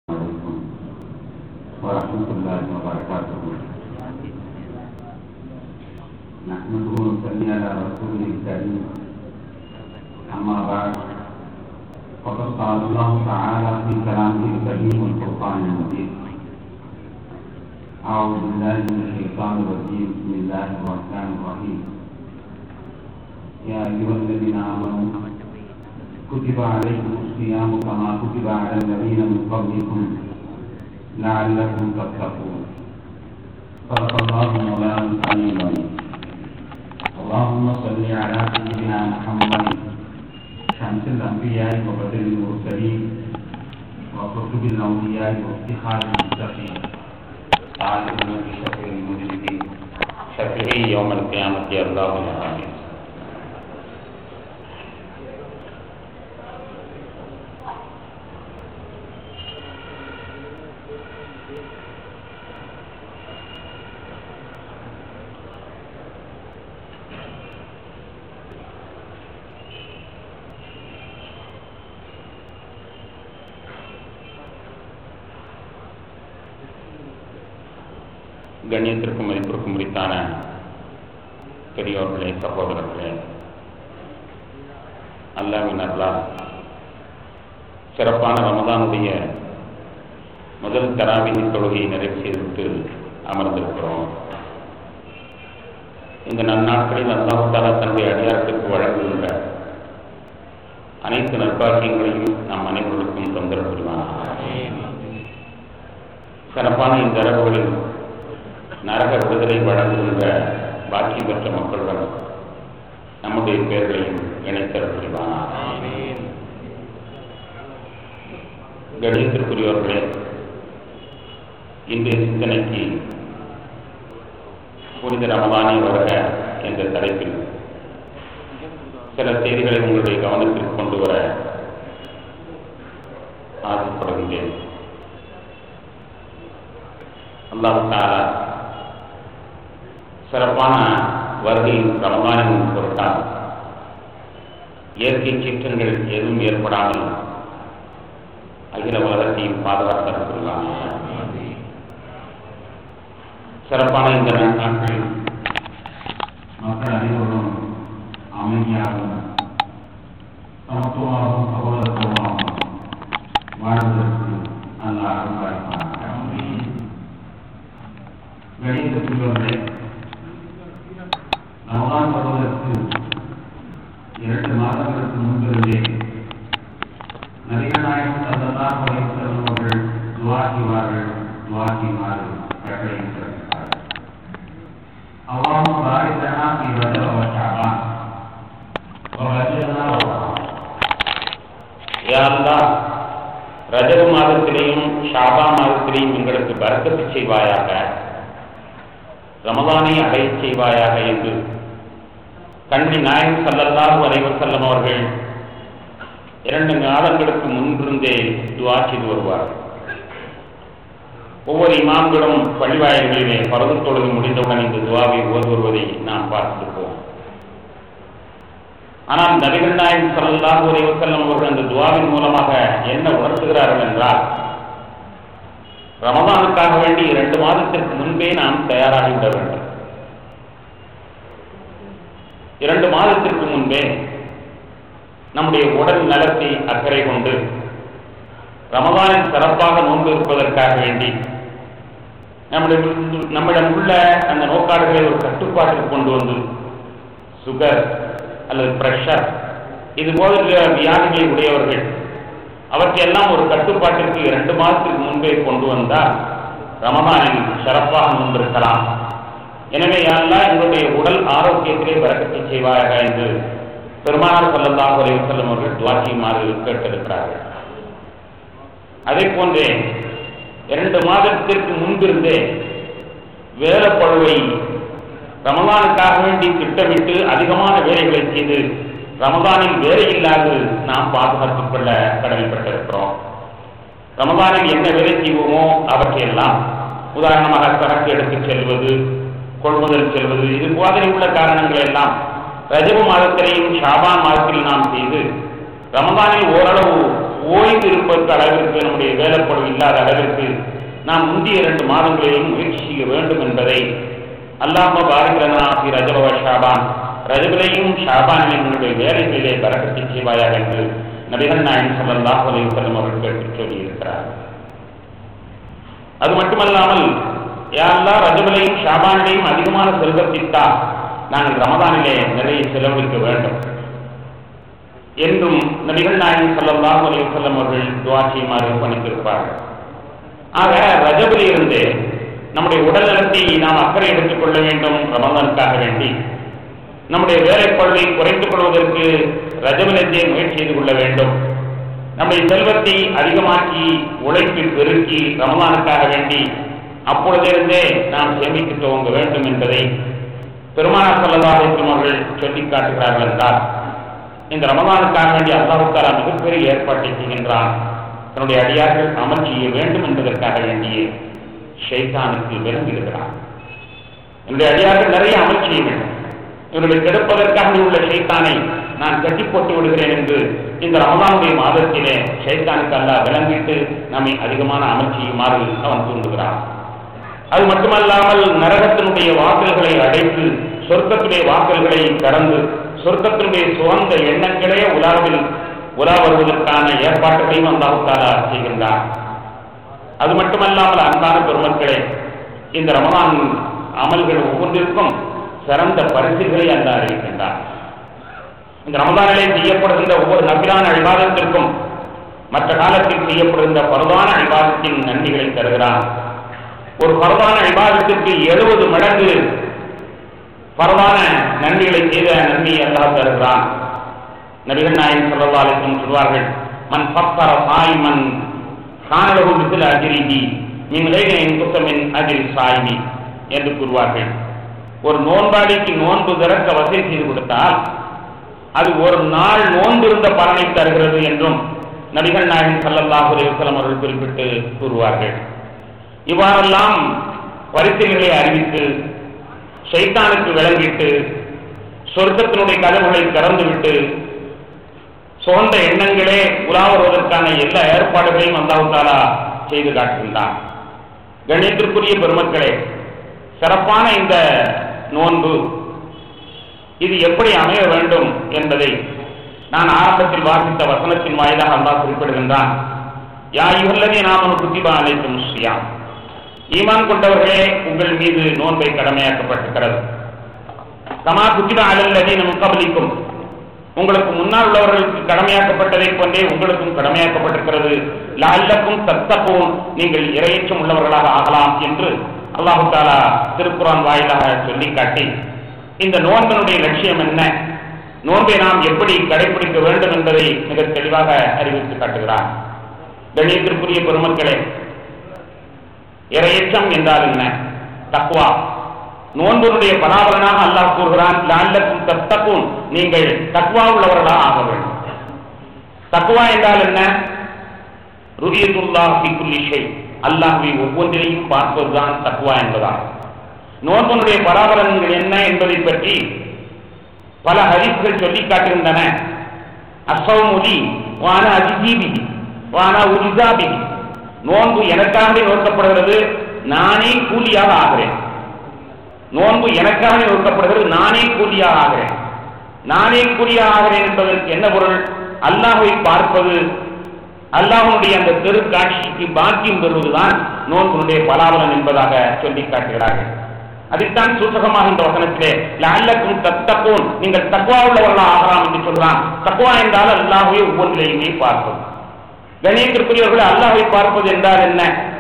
عليكم ورحمة الله وبركاته نحمده ونصلي على رسوله الكريم أما بعد فقد قال الله تعالى في كلامه الكريم والفرقان المجيد أعوذ بالله من الشيطان الرجيم بسم الله الرحمن الرحيم يا أيها الذين آمنوا كتب عليكم الصيام كما كتب على الذين من قبلكم لعلكم تتقون صدق الله مولانا العلي العظيم اللهم صل على سيدنا محمد شمس الانبياء وبدر المرسلين وكتب الاولياء وافتخار المتقين تعالى من شفيع المجرمين شفيعي يوم القيامة الله العالمين கண்ணியத்திற்கும் மதிப்பிற்கும் உரித்தான பெரியோர்களே சகோதரர்களே அல்லாவின் அல்லாஹ் சிறப்பான ரமதானுடைய முதல் தராவிதி தொழுகையை நிறைவு செய்துவிட்டு அமர்ந்திருக்கிறோம் இந்த நன்னாட்களில் அல்லாஹாலா தன்னுடைய அடியாரத்திற்கு வழங்குகின்ற அனைத்து நற்பாக்கியங்களையும் நம் அனைவருக்கும் தொந்தரவு புரிவானாக சிறப்பான இந்த இரவுகளில் நரக விடுதலை வழங்குகின்ற பாக்கியம் பெற்ற மக்களுடன் நம்முடைய பெயர்களையும் இணைத்தர புரிவானாக கணிதத்திற்குரியவர்களே இன்றைய சிந்தனைக்கு புனித ரமதானே வருக என்ற தலைப்பில் சில செய்திகளை உங்களுடைய கவனத்திற்கு கொண்டு வர ஆசைப்படுகின்றேன் அல்லாஹ் தாலா சிறப்பான வருகையின் ரமதானின் பொருட்டால் இயற்கை சீற்றங்கள் எதுவும் ஏற்படாமல் அகில உலகத்தையும் பாதுகாத்திருக்கிறாங்க சிறப்பான இந்த நாட்களில் மக்கள் அனைவரும் அமைதியாகவும் சமத்துவமாகவும் சகோதரத்துவமாகவும் வாழ்வதற்கு நல்ல அருள்வாய்ப்பாக கணிதத்துள்ளவர்களே ரமதான் வருவதற்கு இரண்டு மாதங்களுக்கு முன்பிருந்தே நபிகநாயகம் சல்லல்லாஹு அலைஹி வஸல்லம் அவர்கள் துஆ செய்வார்கள் துஆ செய்வார்கள் கட்டளையிட்டிருக்கிறார்கள் اللهم بارك لنا في رجب وشعبان وبلغنا யா அல்லாஹ் ரஜப மாதத்திலேயும் ஷாபா மாதத்திலேயும் எங்களுக்கு பரக்கத்து செய்வாயாக ரமதானை அடையச் செய்வாயாக என்று கண்மணி நாயகம் சல்லல்லாஹு அலைஹி வஸல்லம் அவர்கள் இரண்டு மாதங்களுக்கு முன்பிருந்தே துவா செய்து வருவார்கள் ஒவ்வொரு இமாம்களும் பழிவாயல்களிலே பரது தொழுது முடிந்தவுடன் இந்த துவாவை ஓது வருவதை நாம் பார்த்திருப்போம் ஆனால் நபிகள் நாயகம் சல்லல்லாஹு அலைஹி வஸல்லம் அவர்கள் அந்த துவாவின் மூலமாக என்ன உணர்த்துகிறார்கள் என்றால் ரமதானுக்காக வேண்டி இரண்டு மாதத்திற்கு முன்பே நாம் தயாராகிவிட வேண்டும் இரண்டு மாதத்திற்கு முன்பே நம்முடைய உடல் நலத்தை அக்கறை கொண்டு ரமதானில் சிறப்பாக நோன்பு இருப்பதற்காக வேண்டி நம்முடைய நம்மிடம் உள்ள அந்த நோக்காடுகளை ஒரு கட்டுப்பாட்டில் கொண்டு வந்து சுகர் அல்லது பிரஷர் இது போன்ற வியாதிகளை உடையவர்கள் அவற்றையெல்லாம் ஒரு கட்டுப்பாட்டிற்கு இரண்டு மாதத்திற்கு முன்பே கொண்டு வந்தால் ரமதானில் சிறப்பாக நோன்பிருக்கலாம் எனவே யாரெல்லாம் எங்களுடைய உடல் ஆரோக்கியத்திலே வரக்கத்தை செய்வாயாக என்று பெருமானார் சல்லல்லாஹு அலைஹி வஸல்லம் அவர்கள் துவாக்கியுமாறு கேட்டிருக்கிறார்கள் அதே போன்றே இரண்டு மாதத்திற்கு முன்பிருந்தே வேலைப்பழுவை ரமதானுக்காக வேண்டி திட்டமிட்டு அதிகமான வேலைகளை செய்து ரமதானில் வேலை இல்லாது நாம் பாதுகாத்துக் கொள்ள கடமைப்பட்டிருக்கிறோம் ரமதானில் என்ன வேலை செய்வோமோ அவற்றையெல்லாம் உதாரணமாக சரக்கு எடுத்துச் செல்வது கொள்முதல் செல்வது இது மாதிரி உள்ள காரணங்கள் எல்லாம் ரஜப மாதத்திலேயும் ஷாபான் மாதத்தில் நாம் செய்து ரமதானில் ஓரளவு ஓய்வு இருப்பதற்கு அளவிற்கு நம்முடைய வேலைப்படு இல்லாத அளவிற்கு நாம் முந்தைய இரண்டு மாதங்களிலும் முயற்சி செய்ய வேண்டும் என்பதை அல்லாம பாரதிரனா ஸ்ரீ ரஜபவ ஷாபான் ரஜபிலையும் ஷாபானிலும் உன்னுடைய வேலைகளிலே பரக்கத்தை செய்வாயாக என்று நபிகள் நாயன் சொல்லல்லாஹ் அலைவசல்லம் அவர்கள் கேட்டு சொல்லியிருக்கிறார் அது மட்டுமல்லாமல் யாரெல்லாம் ரஜபிலையும் ஷாபானிலையும் அதிகமான செல்வத்தித்தா நாங்கள் ரமதானிலே நிறைய செலவழிக்க வேண்டும் என்றும் நபிகள் நாயகம் ஸல்லல்லாஹு அலைஹி வஸல்லம் அவர்கள் துஆ செய்யுமாறு பணித்திருப்பார்கள் ஆக ரஜபில் இருந்து நம்முடைய உடல் நலத்தை நாம் அக்கறை எடுத்துக் கொள்ள வேண்டும் ரமதானுக்காக வேண்டி நம்முடைய வேலைப்பழுவை குறைத்துக் கொள்வதற்கு ரஜபிலத்தை முயற்சி செய்து கொள்ள வேண்டும் நம்முடைய செல்வத்தை அதிகமாக்கி உழைப்பு பெருக்கி ரமதானுக்காக வேண்டி அப்பொழுதிருந்தே நாம் சேமித்து துவங்க வேண்டும் என்பதை பெருமானார் ஸல்லல்லாஹு அலைஹி வஸல்லம் அவர்கள் சொல்லிக் காட்டுகிறார்கள் என்றால் இந்த ரமதானுக்காக வேண்டிய அல்லாஹுத்தாலா மிகப்பெரிய ஏற்பாட்டை செய்கின்றான் தன்னுடைய அடியார்கள் அமல் செய்ய வேண்டும் என்பதற்காக வேண்டிய ஷைத்தானுக்கு விளங்குகிறான் என்னுடைய அடியார்கள் நிறைய அமல் செய்ய வேண்டும் இவர்களை கெடுப்பதற்காக உள்ள ஷைத்தானை நான் கட்டி போட்டு விடுகிறேன் என்று இந்த ரமதானுடைய மாதத்திலே ஷைத்தானுக்கு அல்லாஹ் விளங்கிட்டு நம்மை அதிகமான அமல் செய்யுமாறு அவன் தூண்டுகிறான் அது மட்டுமல்லாமல் நரகத்தினுடைய வாசல்களை அடைத்து சொர்க்கத்துடைய வாசல்களை கடந்து சொர்க்கத்தினுடைய சுகந்த எண்ணங்களே உலாவில் உலா வருவதற்கான ஏற்பாடுகளையும் அல்லாஹாலா செய்கின்றார் அது மட்டுமல்லாமல் அன்பான பெருமக்களே இந்த ரமலான் அமல்கள் ஒவ்வொன்றிற்கும் சிறந்த பரிசுகளை அல்ல அறிவிக்கின்றார் இந்த ரமதானிலே செய்யப்படுகின்ற ஒவ்வொரு நபிலான அழிவாதத்திற்கும் மற்ற காலத்தில் செய்யப்படுகின்ற பரவான அழிவாதத்தின் நன்மைகளை தருகிறான் ஒரு பரவான அழிவாதத்திற்கு எழுபது மடங்கு பரவான நன்மைகளை செய்த நன்மையை அல்லாஹ் தருகிறான் நபிகள் நாயகம் ஸல்லல்லாஹு அலைஹி வஸல்லம் சொல்வார்கள் மன் ஃபக்கர சாயிமன் கானலஹு மிஸ்ல அஜ்ரிஹி மின் கைரி இன்குத்தமின் அஜ்ரி சாயிமி என்று கூறுவார்கள் ஒரு நோன்பாளிக்கு நோன்பு திறக்க வசதி செய்து கொடுத்தால் அது ஒரு நாள் நோன்பிருந்த பலனை தருகிறது என்றும் நபிகள் நாயகம் ஸல்லல்லாஹு அலைஹி வஸல்லம் அவர்கள் குறிப்பிட்டு கூறுவார்கள் இவ்வாறெல்லாம் பரிசீலனைகளை அறிவித்து ஷைத்தானுக்கு விளங்கிட்டு சொர்க்கத்தினுடைய கதவுகளை திறந்துவிட்டு சொந்த எண்ணங்களே உலா வருவதற்கான எல்லா ஏற்பாடுகளையும் அல்லாஹாலா செய்து காட்டுகின்றான் கணியத்திற்குரிய பெருமக்களே சிறப்பான இந்த நோன்பு இது எப்படி அமைய வேண்டும் என்பதை நான் ஆரம்பத்தில் வாசித்த வசனத்தின் வாயிலாக அல்லாஹ் குறிப்பிடுகின்றான் யா யுகல்லதே நாமனு குத்திபா அனைத்தும் ஸ்ரீயாம் ஈமான் கொண்டவர்களே உங்கள் மீது நோன்பை கடமையாக்கப்பட்டிருக்கிறது கமா குத்திபா அலல்லதே நம் கபலிக்கும் உங்களுக்கு முன்னால் உள்ளவர்களுக்கு கடமையாக்கப்பட்டதை போன்றே உங்களுக்கும் கடமையாக்கப்பட்டிருக்கிறது லால்லக்கும் தத்தப்போம் நீங்கள் இரையச்சம் உள்ளவர்களாக ஆகலாம் என்று அல்லாஹு தாலா திருக்குரான் வாயிலாக சொல்லி காட்டி இந்த நோன்பனுடைய லட்சியம் என்ன நோன்பை நாம் எப்படி கடைபிடிக்க வேண்டும் என்பதை மிக தெளிவாக அறிவித்து காட்டுகிறார் கணியத்திற்குரிய பெருமக்களே இரையச்சம் என்றால் என்ன தக்குவா நோன்பனுடைய பலாபலனாக அல்லாஹ் கூறுகிறான் லால்லக்கும் தத்தக்கும் நீங்கள் தக்குவா உள்ளவர்களாக ஆக வேண்டும் தக்குவா என்றால் என்ன ருரியத்துல்லாஹ் ஃபி குல்லி ஷை அல்லாஹ்வை ஒவ்வொன்றிலையும் பார்ப்பதுதான் தக்குவா என்பதாகும் நோன்பனுடைய பராபலன்கள் என்ன என்பதை பற்றி பல ஹரிஸ்கள் சொல்லி காட்டுகின்றன அசௌமுலி வான அதிஜீபி வான உரிசாபி நோன்பு எனக்காகவே நோக்கப்படுகிறது நானே கூலியாக ஆகிறேன் நோன்பு எனக்காகவே நோக்கப்படுகிறது நானே கூலியாக ஆகிறேன் நானே கூலியாக ஆகிறேன் என்பதற்கு என்ன பொருள் அல்லாஹை பார்ப்பது அல்லாஹனுடைய அந்த தெரு காட்சிக்கு பாக்கியம் பெறுவதுதான் நோன்புடைய பலாபலன் என்பதாக சொல்லி காட்டுகிறார்கள் அதைத்தான் சூசகமாக இந்த வசனத்திலே லல்லக்கும் தத்தப்போன் நீங்கள் தக்குவா உள்ளவர்களாக ஆகலாம் என்று சொல்கிறான் தக்குவா என்றால் அல்லாஹை ஒவ்வொன்றிலையுமே பார்ப்பது கணியத்திற்குரியவர்கள் அல்லாஹை பார்ப்பது என்றால் என்ன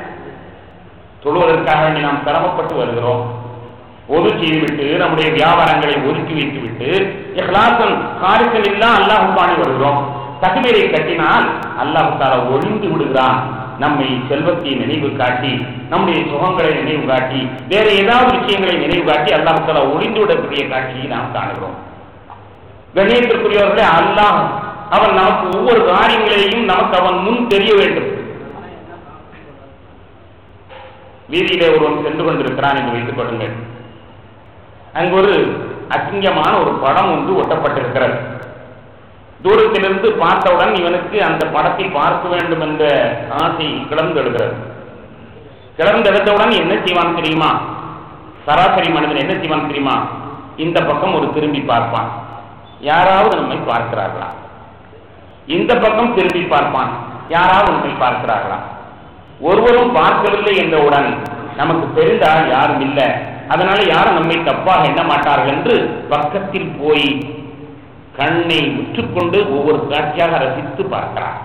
தொழுவதற்காக வேண்டி நாம் சிரமப்பட்டு வருகிறோம் ஒது செய்துவிட்டு நம்முடைய வியாபாரங்களை ஒதுக்கி வைத்துவிட்டு இஹ்லாசன் காரிசல் இல்லா அல்லாஹ் பாணி வருகிறோம் தகுதியை கட்டினால் அல்லாஹ் தாலா ஒழிந்து விடுகிறான் நம்மை செல்வத்தை நினைவு காட்டி நம்முடைய சுகங்களை நினைவு காட்டி வேற ஏதாவது விஷயங்களை நினைவு காட்டி அல்லாஹ் தாலா ஒழிந்து விடக்கூடிய காட்சியை நாம் காணுகிறோம் கண்ணியத்திற்குரியவர்களே அல்லாஹ் அவன் நமக்கு ஒவ்வொரு காரியங்களையும் நமக்கு அவன் முன் தெரிய வேண்டும் வீதியிலே ஒருவன் சென்று கொண்டிருக்கிறான் என்று வைத்துக் கொள்ளுங்கள் அங்கு ஒரு அசிங்கமான ஒரு படம் ஒன்று ஒட்டப்பட்டிருக்கிறது தூரத்திலிருந்து பார்த்தவுடன் இவனுக்கு அந்த படத்தை பார்க்க வேண்டும் என்ற ஆசை கிளர்ந்தெழுகிறது கிளர்ந்தெழுந்தவுடன் என்ன செய்வான் தெரியுமா சராசரி மனிதன் என்ன செய்வான் தெரியுமா இந்த பக்கம் ஒரு திரும்பி பார்ப்பான் யாராவது நம்மை பார்க்கிறார்களா இந்த பக்கம் திரும்பி பார்ப்பான் யாராவது நம்மை பார்க்கிறார்களா ஒருவரும் பார்க்கவில்லை என்றவுடன் நமக்கு தெரிந்தால் யாரும் இல்லை அதனால யாரும் நம்மை தப்பாக எண்ண மாட்டார்கள் என்று பக்கத்தில் போய் கண்ணை உற்றுக்கொண்டு ஒவ்வொரு காட்சியாக ரசித்து பார்க்கிறார்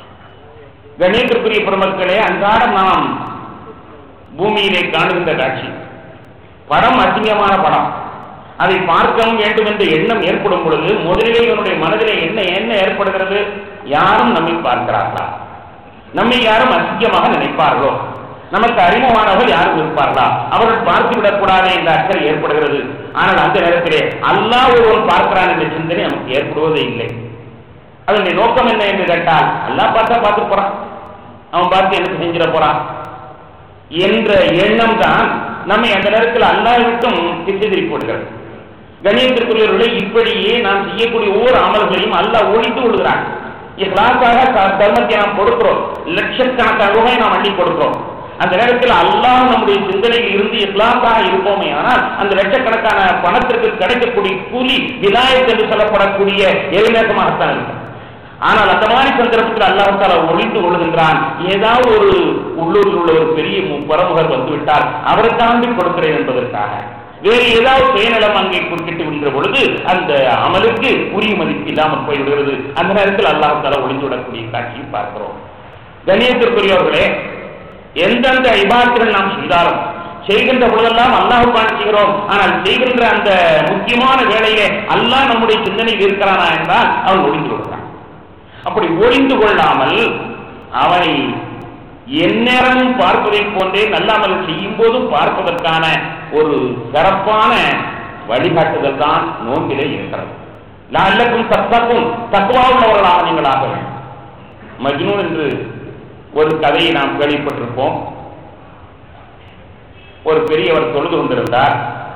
கணேசக்குரிய பெருமக்களே அன்றாடம் நாம் பூமியிலே காணுகின்ற காட்சி படம் அசிங்கமான படம் அதை பார்க்கவும் வேண்டும் என்ற எண்ணம் ஏற்படும் பொழுது முதலிலே இவனுடைய மனதிலே என்ன என்ன ஏற்படுகிறது யாரும் நம்மை பார்க்கிறார்களா நம்மை யாரும் அசிங்கமாக நினைப்பார்களோ நமக்கு அறிமுகமானவர்கள் யாரும் இருப்பார்களா அவர்கள் பார்த்து விடக்கூடாது என்ற அக்கறை ஏற்படுகிறது ஆனால் அந்த நேரத்திலே அல்லாஹ் ஒருவன் பார்க்கிறான் என்ற சிந்தனை நமக்கு ஏற்படுவதே இல்லை அதனுடைய நோக்கம் என்ன என்று கேட்டால் அல்லாஹ் பார்த்தா பார்த்து போறான் அவன் பார்த்து எனக்கு செஞ்சிட போறான் என்ற எண்ணம் தான் நம்மை அந்த நேரத்தில் அல்லாஹ் விட்டும் திசை திருப்பி விடுகிறது கணியத்திற்குரியவர்களை இப்படியே நாம் செய்யக்கூடிய ஒவ்வொரு அமல்களையும் அல்லாஹ் ஒழித்து விடுகிறான் இஸ்லாத்தாக தர்மத்தை நாம் கொடுக்கிறோம் லட்சக்கணக்கான ரூபாய் நாம் அள்ளி கொடுக்கிறோம் அந்த நேரத்தில் அல்லாஹ் நம்முடைய சிந்தனையில் இருந்து இஸ்லாத்தாக இருப்போமே ஆனால் அந்த லட்சக்கணக்கான பணத்திற்கு கிடைக்கக்கூடிய கூலி விலாயத் என்று சொல்லப்படக்கூடிய எளிநேசமாகத்தான் இருக்கும் ஆனால் அந்த மாதிரி சந்தர்ப்பத்தில் அல்லாஹால ஒழித்து கொள்கின்றான் ஏதாவது ஒரு உள்ளூரில் உள்ள ஒரு பெரிய மு- பிரமுகர் வந்துவிட்டால் அவரை தாண்டி கொடுக்கிறேன் என்பதற்காக வேறு ஏதாவது சுயநலம் அங்கே குறுக்கிட்டு விடுகிற பொழுது அந்த அமலுக்கு உரிய மதிப்பு இல்லாமல் போய்விடுகிறது அந்த நேரத்தில் அல்லாஹால ஒளிந்து விடக்கூடிய காட்சியை பார்க்கிறோம் கணியத்திற்குரியவர்களே எந்தெந்த இபாத்துகள் நாம் செய்தாலும் செய்கின்ற பொழுதெல்லாம் அல்லாஹ் காண்கிறோம் ஆனால் செய்கின்ற அந்த முக்கியமான வேலையிலே அல்லாஹ் நம்முடைய சிந்தனையில் இருக்கிறானா என்றால் அவன் ஒளிந்து கொள்கிறான் அப்படி ஒளிந்து கொள்ளாமல் அவனை எந்நேரமும் பார்ப்பதை போன்றே நல்லாமல் செய்யும் போதும் பார்ப்பதற்கான ஒரு சிறப்பான வழிகாட்டுதல் தான் நோன்பிலே இருக்கிறது நல்லக்கும் சத்தக்கும் தக்குவா உள்ளவர்களாக நீங்கள் ஆக வேண்டும் மஜ்னூன் என்று ஒரு கதையை நாம் கேள்விப்பட்டிருப்போம் ஒரு பெரியவர் தொழுது கொண்டிருந்தார்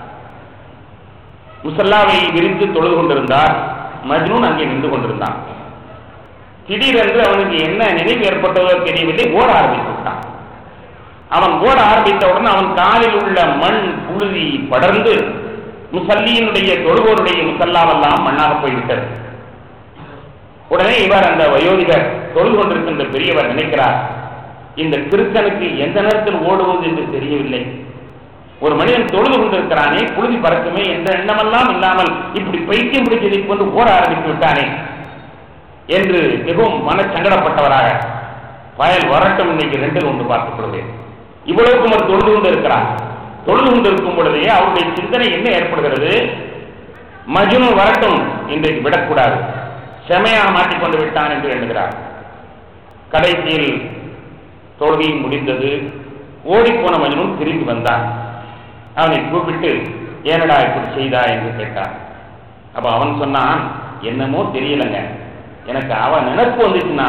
முசல்லாவை விரித்து தொழுது கொண்டிருந்தார் மஜ்னூன் அங்கே நின்று கொண்டிருந்தான் திடீரென்று அவனுக்கு என்ன நினைவு ஏற்பட்டதோ தெரியவில்லை ஓட ஆரம்பித்து விட்டான் அவன் ஓட ஆரம்பித்தவுடன் அவன் காலில் உள்ள மண் புழுதி படர்ந்து முசல்லியினுடைய தொழுவோருடைய முசல்லாவெல்லாம் மண்ணாக போய்விட்டது உடனே இவர் அந்த வயோதிகர் தொழுது கொண்டிருக்கின்ற பெரியவர் நினைக்கிறார் இந்த கிறுக்கனுக்கு எந்த நேரத்தில் ஓடுவது என்று தெரியவில்லை ஒரு மனிதன் தொழுது கொண்டிருக்கிறானே புழுதி பறக்குமே என்ற எண்ணமெல்லாம் இல்லாமல் இப்படி பைத்தியம் பிடிச்சதை கொண்டு ஓட ஆரம்பித்து விட்டானே என்று மிகவும் மனச்சங்கடப்பட்டவராக வயல் வரட்டும் இன்னைக்கு ரெண்டு ஒன்று பார்த்துக் கொள்வேன் இவ்வளவுக்கும் அவர் தொழுது கொண்டு இருக்கிறார் தொழுது கொண்டு இருக்கும் பொழுதே அவருடைய சிந்தனை என்ன ஏற்படுகிறது மஜ்னு வரட்டும் இன்றைக்கு விடக்கூடாது செமையாக மாட்டிக்கொண்டு விட்டான் என்று எண்ணுகிறார் கடைசியில் தொழுகை முடிந்தது ஓடிப்போன மஜ்னூன் திரும்பி வந்தான் அவனை கூப்பிட்டு ஏனடா இப்படி செய்தா என்று கேட்டான் அப்ப அவன் சொன்னான் என்னமோ தெரியலங்க எனக்கு அவன் நினைப்பு வந்துச்சுன்னா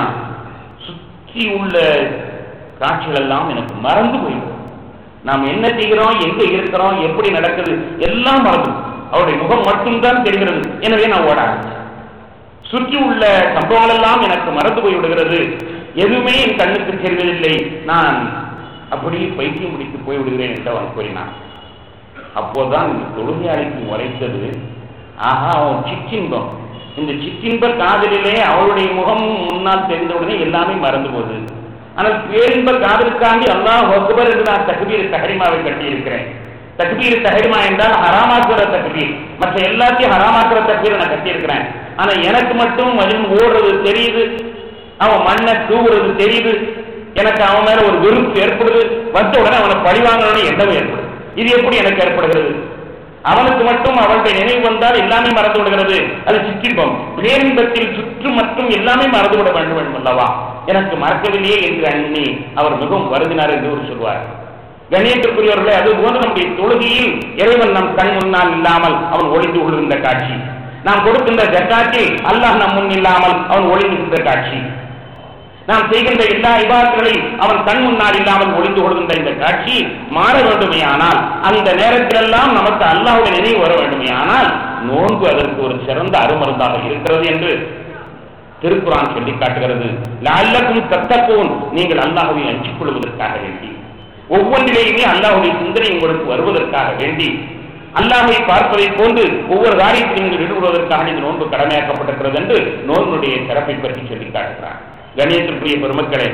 சுற்றி உள்ள காட்சிகள் எல்லாம் எனக்கு மறந்து போயிடும் நாம் என்ன செய்கிறோம் எங்க இருக்கிறோம் எப்படி நடக்குது எல்லாம் மறந்து அவருடைய முகம் மட்டும்தான் தெரிகிறது எனவே நான் ஓட ஆரம்பிச்சேன் சுற்றி உள்ள சம்பவங்கள் எல்லாம் எனக்கு மறந்து போய் விடுகிறது எதுவுமே என் கண்ணுக்கு தெரிவதில்லை நான் அப்படியே பைத்தியம் முடித்து போய் விடுகிறேன் என்று அவன் கூறினான் அப்போதான் இந்த தொழுகையாளிக்கு உரைத்தது ஆஹா அவன் சிற்றின்பம் இந்த சிற்றின்ப காதலிலே அவளுடைய முகம் முன்னால் தெரிந்தவுடனே எல்லாமே மறந்து போகுது ஆனால் பேரின்ப காதலுக்காண்டி அல்லாஹ் அக்பர் என்று நான் தக்பீர் தஹரிமாவை கட்டியிருக்கிறேன் தக்பீர் தஹரிமா என்றால் ஹராமாக்குற தக்பீர் மற்ற எல்லாத்தையும் ஹராமாக்குற தக்பீர் நான் கட்டியிருக்கிறேன் ஆனா எனக்கு மட்டும் மஜன் ஓடுறது தெரியுது அவன் மண்ணை தூவுறது தெரியுது எனக்கு அவன் மேல ஒரு வெறுப்பு ஏற்படுது வந்த உடனே அவனை பழிவாங்கணும்னு எண்ணம் ஏற்படுது இது எப்படி எனக்கு ஏற்படுகிறது அவனுக்கு மட்டும் அவளுடைய நினைவு வந்தால் எல்லாமே மறந்து விடுகிறது அது சிற்றின்பம் பேரின்பத்தில் சுற்று மற்றும் எல்லாமே மறந்து விட வேண்டும் வேண்டும் அல்லவா எனக்கு மறக்கவில்லையே என்று எண்ணி அவர் மிகவும் வருந்தினார் என்று ஒரு சொல்வார் கண்ணியத்திற்குரியவர்களே அது போன்று நம்முடைய தொழுகையில் இறைவன் நம் கண் முன்னால் இல்லாமல் அவன் ஒளிந்து கொள்கின்ற காட்சி நாம் கொடுக்கின்ற ஜக்காத்தில் அல்லாஹ் நம் முன் இல்லாமல் அவன் ஒளிந்துகின்ற காட்சி நாம் செய்கின்ற எல்லா இபாதங்களையும் அவன் கண் முன்னால் இல்லாமல் ஒளிந்து கொள்கின்ற இந்த காட்சி மாற வேண்டுமே ஆனால் அந்த நேரத்திலெல்லாம் நமக்கு அல்லாஹ்வுடைய நினைவு வர வேண்டுமே ஆனால் நோன்பு அதற்கு ஒரு சிறந்த அருமருந்தாக இருக்கிறது என்று திருக்குறான் சொல்லி காட்டுகிறது லல்லக்கும் தத்தப்போன் நீங்கள் அல்லாஹ்வை அஞ்சிக் கொள்வதற்காக வேண்டி ஒவ்வொன்றிலேயுமே அல்லாஹ்வுடைய சிந்தனை உங்களுக்கு வருவதற்காக வேண்டி அல்லாஹை பார்ப்பதை போன்று ஒவ்வொரு காரியத்திலும் நீங்கள் ஈடுபடுவதற்காக இந்த நோன்பு கடமையாக்கப்பட்டிருக்கிறது என்று நோன்புடைய சிறப்பை பற்றி சொல்லி காட்டுகிறார் கணியத்திற்குரிய பெருமக்களே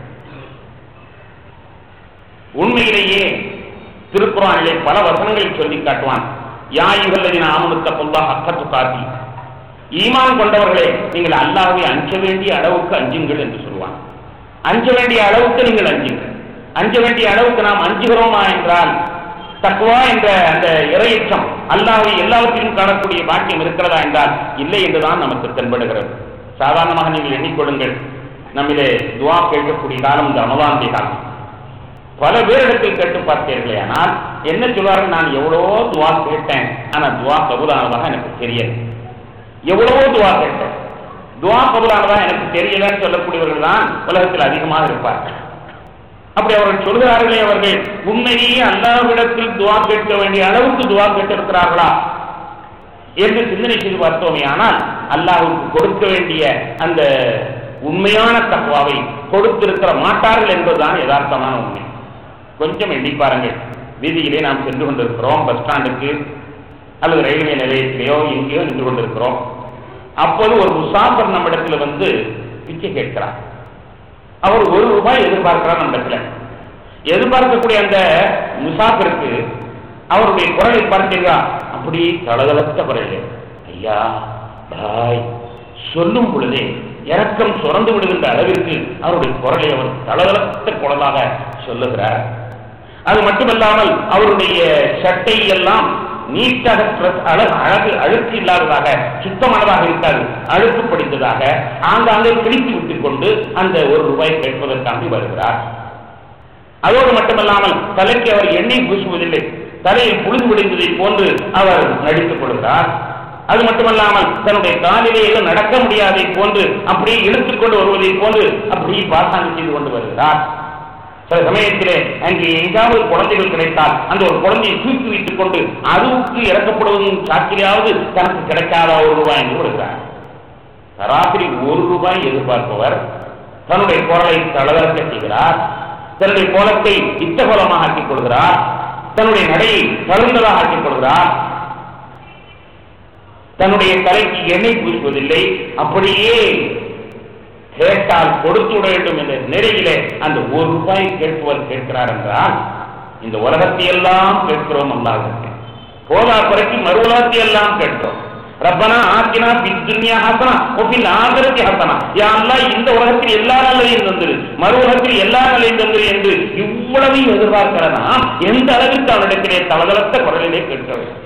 உண்மையிலேயே திருக்குறானிலே பல வசனங்களில் சொல்லி காட்டுவான் யாயுகல்லதின் ஆமனுத்த பொல்லா அக்கத்து காட்டி ஈமான் கொண்டவர்களே நீங்கள் அல்லாஹ்வை அஞ்ச வேண்டிய அளவுக்கு அஞ்சுங்கள் என்று சொல்வான் அஞ்ச வேண்டிய அளவுக்கு நீங்கள் அஞ்சுங்கள் அஞ்ச வேண்டிய அளவுக்கு நாம் அஞ்சுகிறோமா என்றால் தக்குவா என்ற அந்த இறையச்சம் அல்லாஹ்வை எல்லாவற்றிலும் காணக்கூடிய பாக்கியம் இருக்கிறதா என்றால் இல்லை என்றுதான் நமக்கு தென்படுகிறது சாதாரணமாக நீங்கள் எண்ணிக்கொள்ளுங்கள் நம்மிலே துவா கேட்கக்கூடிய காலம் இந்த அமலாந்திய காலம் பல பேரிடத்தில் கேட்டு பார்த்தீர்களே ஆனால் என்ன சொல்வார்கள் நான் எவ்வளவோ துவா கேட்டேன் ஆனா துவா கபூலானதாக எனக்கு தெரியல எவ்வளவோ துவா கேட்டேன் துவா கபூலானதா எனக்கு தெரியலன்னு சொல்லக்கூடியவர்கள் தான் உலகத்தில் அதிகமாக இருப்பார்கள் அப்படி அவர்கள் சொல்கிறார்களே அவர்கள் உண்மையிலேயே அல்லாஹ்விடத்தில் துவா கேட்க வேண்டிய அளவுக்கு துவா கேட்டிருக்கிறார்களா என்று சிந்தனை செய்து பார்த்தோமே ஆனால் அல்லாஹ்வுக்கு கொடுக்க வேண்டிய அந்த உண்மையான தக்குவாவை கொடுத்திருக்கிற மாட்டார்கள் என்பதுதான் யதார்த்தமான உண்மை கொஞ்சம் எண்ணி பாருங்கள் வீதியிலே நாம் சென்று கொண்டிருக்கிறோம் பஸ் ஸ்டாண்டுக்கு அல்லது ரயில்வே நிலையத்திலேயோ எங்கேயோ நின்று கொண்டிருக்கிறோம் அப்போது ஒரு முசாஃபர் நம்மிடத்துல வந்து பிச்சை கேட்கிறார் அவர் ஒரு ரூபாய் எதிர்பார்க்கிறார் நம்மிடத்துல எதிர்பார்க்கக்கூடிய அந்த முசாஃபருக்கு அவருடைய குரலை பார்த்தீர்களா அப்படி தளதளத்த குரலே ஐயா பாய் சொல்லும் பொழுதே இறக்கம் சுரந்து விடுகின்ற அளவிற்கு அவருடைய குரலை அவர் தளதளத்த குரலாக சொல்லுகிறார் அது மட்டுமல்லாமல் அவருடைய சட்டை எல்லாம் நீட்டாக dress- அழகு அழகு அழுக்கு இல்லாததாக சுத்தமானதாக இருக்காது அழுக்கு படித்ததாக ஆங்காங்கே கிழித்து விட்டுக் கொண்டு அந்த ஒரு ரூபாய் கேட்பதற்காண்டி வருகிறார் அதோடு மட்டுமல்லாமல் தலைக்கு அவர் எண்ணெய் பூசுவதில்லை தலையில் புழுது விடுந்ததை போன்று அவர் நடித்துக் கொள்கிறார் அது மட்டுமல்லாமல் தன்னுடைய காலிலே ஏதோ நடக்க முடியாதை போன்று அப்படியே இழுத்துக் கொண்டு வருவதை போன்று அப்படியே பாசாங்கம் செய்து கொண்டு வருகிறார் சில சமயத்திலே அங்கே எங்காவது குழந்தைகள் கிடைத்தால் அந்த ஒரு குழந்தையை தூக்கி வைத்துக் கொண்டு அதுவுக்கு இறக்கப்படுவதும் சாக்கிலையாவது தனக்கு கிடைக்காத ஒரு ரூபாய் என்று கொடுக்கிறார் சராசரி ஒரு ரூபாய் எதிர்பார்ப்பவர் தன்னுடைய குரலை தளதளக்க செய்கிறார் தன்னுடைய கோலத்தை இத்தகோலமாக ஆக்கிக் கொள்கிறார் தன்னுடைய நடையை தழுந்ததாக ஆக்கிக் கொள்கிறார் தன்னுடைய தலைக்கு எண்ணெய் பூசுவதில்லை அப்படியே கேட்டால் கொடுத்து விட வேண்டும் என்ற நிறையிலே அந்த ஒரு ரூபாய் கேட்பவர் கேட்கிறார் என்றால் இந்த உலகத்தை எல்லாம் கேட்கிறோம் அல்லாஹ்விற்கு போதா குறைக்கு மறு உலகத்தை எல்லாம் கேட்கிறோம் ரப்பனா ஆக்கினா பித்துன்யா ஹசனா ஒப்பில் ஆகரத்தி ஹசனா யா அல்லாஹ் இந்த உலகத்தில் எல்லா நல்லதையும் தந்துரு மறு உலகத்தில் எல்லா நல்லையும் தந்துரு என்று இவ்வளவையும் எதிர்பார்க்கிற நாம் எந்த அளவிற்கு அவனிடத்திலே தளதளத்த குரலிலே கேட்க வேண்டும்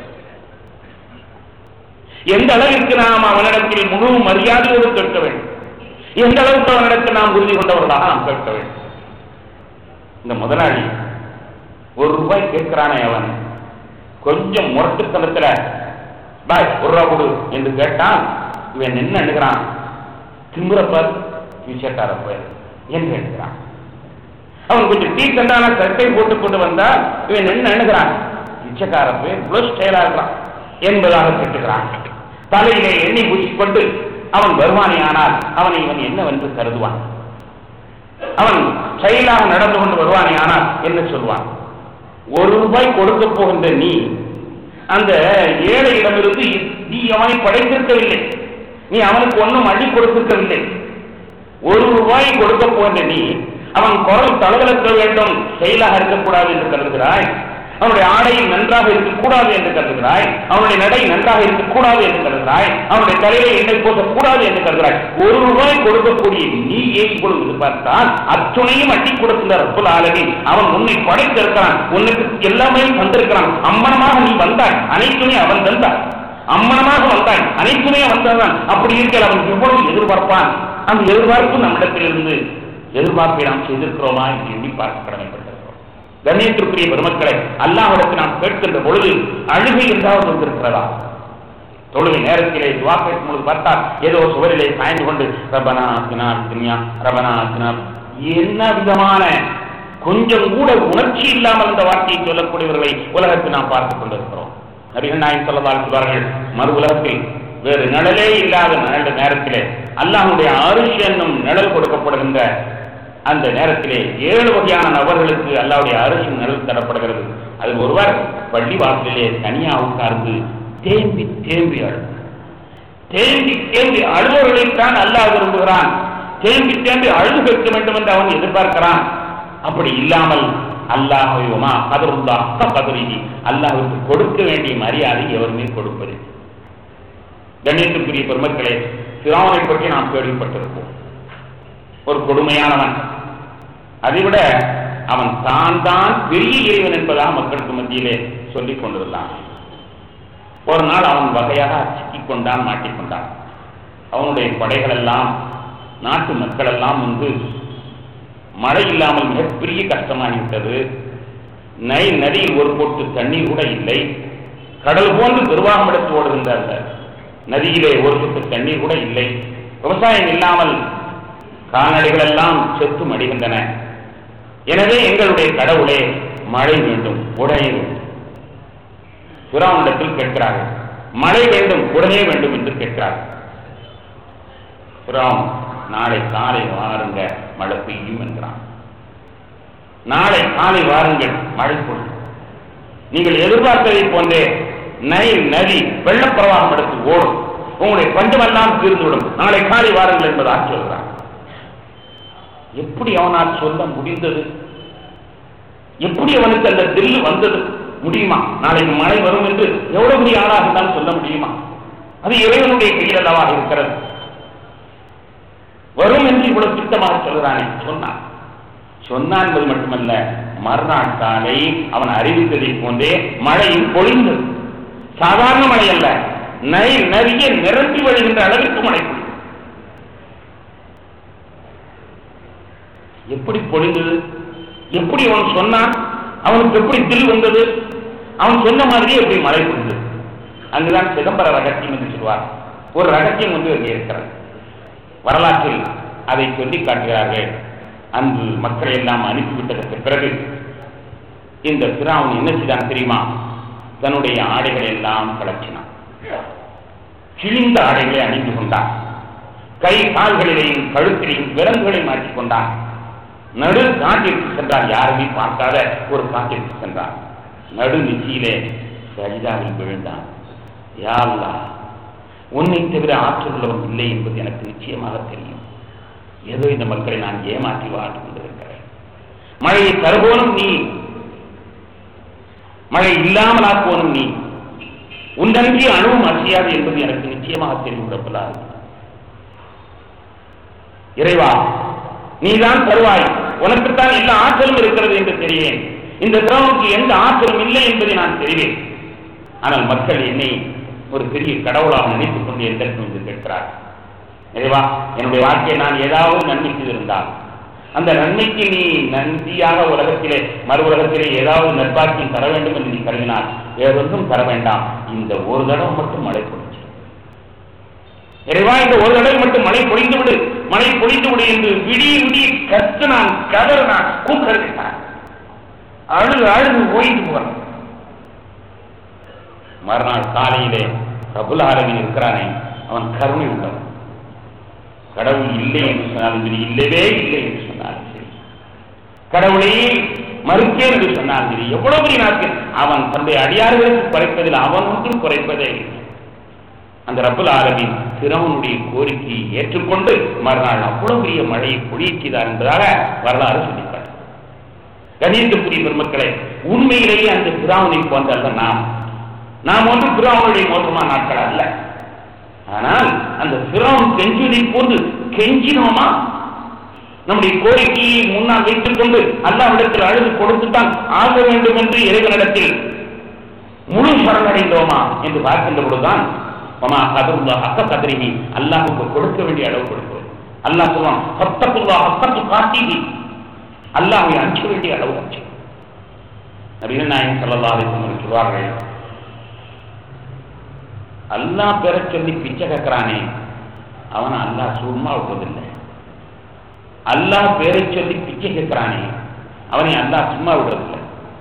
எந்த அளவிற்கு நாம் அவனிடத்தில் முழு மரியாதையோடு கேட்க வேண்டும் எந்த அளவுக்கு அவனிடத்தில் நாம் உறுதி கொண்டவர்களாக நாம் கேட்க வேண்டும் இந்த முதலாளி ஒரு ரூபாய் கேட்கிறானே அவன் கொஞ்சம் முரட்டுத்தனத்துல பாய் ஒரு ரூபா கொடு என்று கேட்டால் இவன் என்ன எண்ணுகிறான் திமுறப்பர் பிச்சைக்கார போய் என்று எண்ணுகிறான் அவன் கொஞ்சம் டீ கண்டான சட்டை போட்டுக் கொண்டு வந்தால் இவன் என்ன எண்ணுகிறான் பிச்சைக்கார போய் இவ்வளவு ஸ்டைலா இருக்கிறான் என்பதாக கேட்டுக்கிறான் தலையிலே எண்ணி பூசிக்கொண்டு அவன் வருவானே ஆனால் அவனை இவன் என்னவென்று கருதுவான் அவன் செயலாக நடந்து கொண்டு வருவானே ஆனால் என்ன சொல்வான் ஒரு ரூபாய் கொடுக்க போகின்ற நீ அந்த ஏழையிடமிருந்து நீ அவனை படைத்திருக்கவில்லை நீ அவனுக்கு ஒன்றும் அள்ளி கொடுத்திருக்கவில்லை ஒரு ரூபாய் கொடுக்க போகின்ற நீ அவன் குரல் தளதளக்க வேண்டும் செயலாக இருக்கக்கூடாது என்று கருதுகிறாய் அவனுடைய ஆடை நன்றாக இருக்கக்கூடாது என்று கருதுகிறாய் அவனுடைய நடை நன்றாக இருக்கக்கூடாது என்று கருதுகிறாய் அவனுடைய தலையில எண்ணெய் போசக்கூடாது என்று கருதுகிறாய் ஒரு ரூபாய் கொடுக்கக்கூடிய நீ ஏன் பொழுது பார்த்தால் அத்துணையும் அட்டி கொடுக்கின்ற ரப்புல் ஆலமீன் அவன் உன்னை படைத்திருக்கிறான் உனக்கு எல்லாமே தந்திருக்கிறான் அம்மனமாக நீ வந்தாய் அனைத்துமே அவன் தந்தான் அம்மனமாக வந்தாய் அனைத்துமே அவன் தந்தான் அப்படி இருக்கிற அவன் எவ்வளவு எதிர்பார்ப்பான் அந்த எதிர்பார்ப்பு நம்மிடத்திலிருந்து எதிர்பார்ப்பை நாம் செய்திருக்கிறோமா என்று எண்ணி பார்க்க கடமைப்பட்டிருக்கிறோம் கண்ணியத்திற்குரிய பெருமக்களை அல்லாஹ்விடத்தில் நாம் கேட்கின்ற பொழுது அழுகை என்றாவது வந்திருக்கிறதா தொழுகை நேரத்திலே துவா கேட்கும் பொழுது பார்த்தால் ஏதோ சுவரிலே சாய்ந்து கொண்டு ரபனா அத்தினா துன்யா ரபனா அத்தினா என்ன விதமான கொஞ்சம் கூட உணர்ச்சி இல்லாமல் இந்த வார்த்தையை சொல்லக்கூடியவர்களை உலகத்தில் நாம் பார்த்துக் கொண்டிருக்கிறோம் நபிகள் நாயகம் சொல்லதால் சொல்வார்கள் மறு உலகத்தில் வேறு நிழலே இல்லாத நிழல் நேரத்திலே அல்லாஹ்வுடைய அரிசி என்னும் நிழல் கொடுக்கப்படுகின்ற அந்த நேரத்திலே ஏழு வகையான நபர்களுக்கு அல்லாஹ்வுடைய அரிசி நிழல் தரப்படுகிறது அதில் ஒருவர் பள்ளி வாசலிலே தனியா உட்கார்ந்து தேம்பி தேம்பி அழுது தேம்பி தேம்பி அழுபவர்களைத்தான் அல்லாஹ் விரும்புகிறான் தேம்பி தேம்பி அழுது வைக்க வேண்டும் என்று அவன் எதிர்பார்க்கிறான் அப்படி இல்லாமல் அல்லாஹுமா கதருல்லா கதறிகி அல்லாஹுக்கு கொடுக்க வேண்டிய மரியாதை எவருமே கொடுப்பது கண்ணியத்துக்குரிய பெருமக்களே சிராவனை பற்றி நாம் கேள்விப்பட்டிருப்போம் ஒரு கொடுமையானவன் அதைவிட அவன் தான் தான் பெரிய இறைவன் என்பதாக மக்களுக்கு மத்தியிலே சொல்லிக் கொண்டிருந்தான் ஒரு நாள் அவன் வகையாக சிக்கிக் கொண்டான் மாட்டிக்கொண்டான் அவனுடைய படைகள் எல்லாம் நாட்டு மக்கள் எல்லாம் வந்து மழை இல்லாமல் மிகப்பெரிய கஷ்டமாகிவிட்டது நை நதியில் ஒரு பொட்டு தண்ணீர் கூட இல்லை கடல் போன்று நிர்வாகம் எடுத்து ஓடுகின்ற அந்த நதியிலே ஒரு சொட்டு தண்ணீர் கூட இல்லை விவசாயம் இல்லாமல் கால்நடைகள் எல்லாம் செத்து மடிகின்றன எனவே எங்களுடைய கடவுளே மழை வேண்டும் உடனே வேண்டும் பிராவனிடத்தில் கேட்கிறார்கள் மழை வேண்டும் உடனே வேண்டும் என்று கேட்கிறார்கள் பிராவன் நாளை காலை வாருங்க மழை பெய்யும் என்கிறான் நாளை காலை வாருங்கள் மழை பொழுது நீங்கள் எதிர்பார்த்ததை போன்றே நைல் நதி வெள்ளப்பிரவாகம் எடுத்து ஓடும் உங்களுடைய பஞ்சமெல்லாம் தீர்ந்துவிடும் நாளை காலை வாருங்கள் என்பதாக சொல்கிறான் எப்படி அவனால் சொல்ல முடிந்தது எப்படி அவனுக்கு அந்த தில்லு வந்தது முடியுமா நாளைக்கு மழை வரும் என்று எவ்வளவு பெரிய ஆளாக இருந்தாலும் சொல்ல முடியுமா அது இறைவனுடைய கையில் அல்லவா இருக்கிறது வரும் என்று இவ்வளவு திட்டமாக சொல்கிறானே சொன்னான் சொன்னான் என்பது மட்டுமல்ல மறுநாள் காலை அவன் அறிவித்ததை போன்றே மழையும் பொழிந்தது சாதாரண மழை அல்ல நை நதியை நிரம்பி வழிகின்ற அளவிற்கு மழை பொழிந்தது எப்படி பொழிந்தது எப்படி அவன் சொன்னான் அவனுக்கு எப்படி தில் வந்தது அவன் சொன்ன மாதிரியே எப்படி மழை பொழிந்தது அங்குதான் சிதம்பர ரகசியம் என்று சொல்வார் ஒரு ரகசியம் வந்து அங்கே இருக்கிறது வரலாற்றில் அதை சொல்லி காட்டுகிறார்கள் அன்று மக்களை எல்லாம் அனுப்பிவிட்டதற்கு பிறகு இந்த பிராவன் என்ன செய்தான் தெரியுமா தன்னுடைய ஆடைகளை எல்லாம் கலச்சினான் கிழிந்த ஆடைகளை அணிந்து கொண்டான் கை கால்களிலேயும் கழுத்திலையும் விலங்குகளை மாற்றிக் கொண்டான் நடு காட்டிற்கு சென்றான் யாருமே பார்க்காத ஒரு காட்டிற்கு சென்றான் நடு நிச்சயிலே சரிதாவில் விழுந்தான் யா அல்லாஹ் உன்னை தவிர ஆற்றல் உள்ளவன் இல்லை என்பது எனக்கு நிச்சயமாக தெரியும் ஏதோ இந்த மக்களை நான் ஏமாற்றி வாழ்ந்து கொண்டிருக்கிறேன் மழையை தருவோனும் நீ மழை இல்லாமல் ஆக்குவோனும் நீ உண்டன்றி அணுவும் அசையாது என்பது எனக்கு நிச்சயமாக தெரியும் ரப்பலால் இறைவா நீதான் தருவாய் உனக்குத்தான் எல்லா ஆற்றலும் இருக்கிறது என்று தெரியும் இந்த திரவனுக்கு எந்த ஆற்றலும் இல்லை என்பதை நான் தெரிவேன் ஆனால் மக்கள் என்னை ஒரு பெரிய கடவுளாக நினைத்துக் கொண்டு எதற்கு வந்து கேட்கிறார் இறைவா என்னுடைய வாழ்க்கையை நான் ஏதாவது நன்மை செய்திருந்தால் அந்த நன்மைக்கு நீ நன்றியாக உலகத்திலே மறு உலகத்திலே ஏதாவது நற்பாக்கியம் தர வேண்டும் என்று நீ கருதினால் வேறொன்றும் தர வேண்டாம் இந்த ஒரு தடவை மட்டும் மழை பொழிச்சு இறைவா இந்த ஒரு தடவை மட்டும் மழை பொழிந்து விடு மழை பொழிந்து விடு என்று விடிய விடிய கத்து நான் கதறு நான் கூக்கறுகிட்டான் அழுது அழுது ஓய்ந்து போறேன் மறுநாள் காலையிலே பிரபுல ஆலமின் இருக்கிறானே அவன் கருணை உள்ளவன் கடவுள் இல்லை என்று சொன்னாலும் சரி இல்லவே இல்லை என்று சொன்னாலும் சரி கடவுளை மறுத்தேன் என்று சொன்னாலும் சரி எவ்வளவு பெரிய நாட்கள் அவன் தன்னுடைய அடியார்களுக்கு குறைப்பதில் அவன் ஒன்றும் குறைப்பதே இல்லை அந்த ரப்புல் ஆலமின் திறவனுடைய கோரிக்கையை ஏற்றுக்கொண்டு மறுநாள் அவ்வளவு பெரிய மழையை பொழியச் செய்தார் என்பதாக வரலாறு சொல்லிப்பார் கணியத்துக்குரிய பெருமக்களே உண்மையிலேயே அந்த பிராவனை போன்றல்ல நாம் நாம் ஒன்று பிராவனுடைய மோசமான நாட்கள் அல்ல ஆனால் அந்த பிராவன் கெஞ்சுவதை போன்று கெஞ்சினோமா நம்முடைய கோரிக்கையை முன்னால் வைத்துக் கொண்டு அல்லாவிடத்தில் அழுது கொடுத்துத்தான் ஆக வேண்டும் என்று இறைவனிடத்தில் முழு சரணடைந்தோமா என்று பார்க்கின்ற பொழுதுதான் பமா கதருல்லா ஹக்க கதறிகி அல்லாஹுக்கு கொடுக்க வேண்டிய அளவு கொடுக்கிறோம் அல்லாஹ் சொல்லுவான் ஹத்தக்குல்லா ஹக்கத்து காட்டிகி அல்லாஹை அஞ்ச வேண்டிய அளவு அஞ்சு நபிகள் நாயகம் ஸல்லல்லாஹு அலைஹி வஸல்லம் சொல்வார்கள் அல்லாஹ் பெற சொல்லி பிச்சை கேட்கிறானே அவனை அல்லாஹ் சும்மா விடுறதில்லை அல்லாஹ் பேரை சொல்லி பிச்சை கேட்கிறானே அவனை அல்லாஹ் சும்மா விடுறதில்லை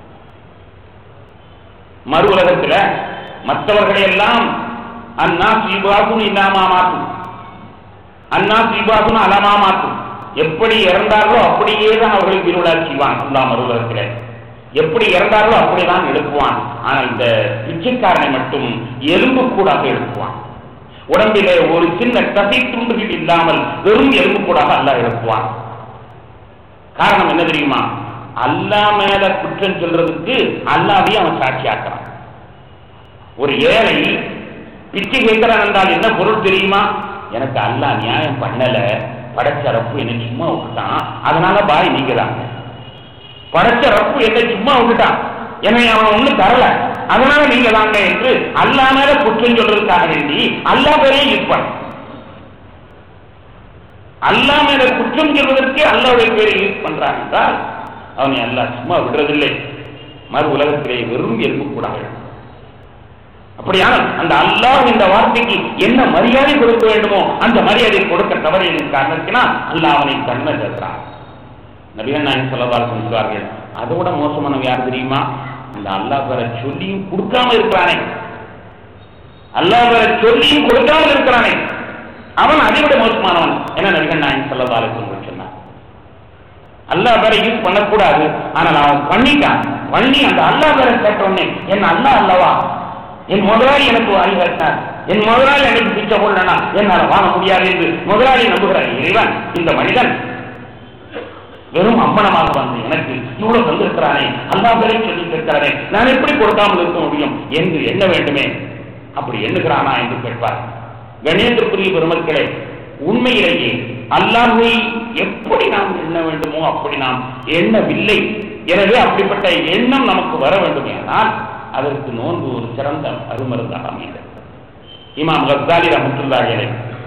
மறு உலகத்துல மற்றவர்களை எல்லாம் அந்நாசு இவ்வாகும் இல்லாமா மாற்றும் அண்ணா சீபாசுன்னு அலமா மாற்றும் எப்படி இறந்தார்களோ அப்படியே தான் அவர்களுக்கு இருளால் செய்வான் அல்லாஹ் மறுவலகத்தில் எப்படி இறந்தார்களோ அப்படிதான் எழுப்புவான் ஆனால் இந்த பிச்சைக்காரனை மட்டும் எலும்பு கூடாக எழுப்புவான் உடம்பிலே ஒரு சின்ன தசை துண்டுகள் இல்லாமல் வெறும் எலும்பு கூடாக அல்லாஹ் எழுப்புவான் காரணம் என்ன தெரியுமா அல்லாஹ் மேல குற்றம் சொல்றதுக்கு அல்லாவே அவன் சாட்சியாக்குறான் ஒரு ஏழை பிச்சை கேட்கிறான் என்றால் என்ன பொருள் தெரியுமா எனக்கு அல்லாஹ் நியாயம் பண்ணல படைச்ச ரப்பு என்ன சும்மா விட்டுட்டான் அதனால பாய் நீங்க தாங்க படைச்ச ரப்பு என்ன சும்மா விட்டுட்டான் என்னை அவன் ஒண்ணும் தரல அதனால நீங்க தாங்க என்று அல்லா மேல குற்றம் சொல்றதுக்காக வேண்டி அல்லா பேரையும் யூஸ் பண்ண அல்லா மேல குற்றம் சொல்வதற்கே அல்லாவுடைய பேரை யூஸ் பண்றான் என்றால் அவனை அல்லாஹ் சும்மா விடுறதில்லை மறு உலகத்திலே வெறும் எலும்பு கூடாது அப்படியானால் அந்த அல்லாஹ் இந்த வார்த்தைக்கு என்ன மரியாதை கொடுக்க வேண்டுமோ அந்த மரியாதை கொடுக்க தவறியதன் காரணத்தினால் அல்லாஹ் அவனை கண்ண சேர்க்கிறான் நபிகள் நாயகம் சொல்லவாறு சொல்கிறார்கள் அதோட மோசமானவன் யார் தெரியுமா இந்த அல்லாஹ் பேரை சொல்லியும் கொடுக்காம இருக்கிறானே அல்லாஹ் பேரை சொல்லியும் கொடுக்காமல் இருக்கிறானே அவன் அதை விட மோசமானவன் என நபிகள் நாயகம் சொல்லவாறு சொன்னான் அல்லாஹ் பேரை யூஸ் பண்ணக்கூடாது ஆனால் அவன் பண்ணிட்டான் பண்ணி அந்த அல்லாஹ் பேரை கேட்டவுடனே என் அல்லாஹ் அல்லவா என் முதலாளி எனக்கு வாங்கி கட்டினார் என் முதலாளி எனக்கு பிச்சை போடலனா என்னால் வாங்க முடியாது என்று முதலாளி நம்புகிறார் இறைவன் இந்த மனிதன் வெறும் அம்மனமாக வந்து எனக்கு இவ்வளவு தந்திருக்கிறானே அல்லா பேரை சொல்லி இருக்கிறானே நான் எப்படி கொடுக்காமல் இருக்க முடியும் என்று எண்ண வேண்டுமே அப்படி எண்ணுகிறானா என்று கேட்பார் கணேந்திரபுரிய பெருமக்களே உண்மையிலேயே அல்லாஹை எப்படி நாம் எண்ண வேண்டுமோ அப்படி நாம் எண்ணவில்லை எனவே அப்படிப்பட்ட எண்ணம் நமக்கு வர வேண்டுமே ஆனால் அதற்கு நோன்பு ஒரு சிறந்த அருமருந்தாக அமைகிறது இமாம் கத்தாலி ரஹமத்துல்லாஹிலே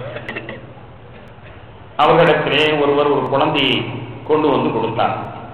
அவர்களிடத்திலே ஒருவர் ஒரு குழந்தையை கொண்டு வந்து கொடுத்தார்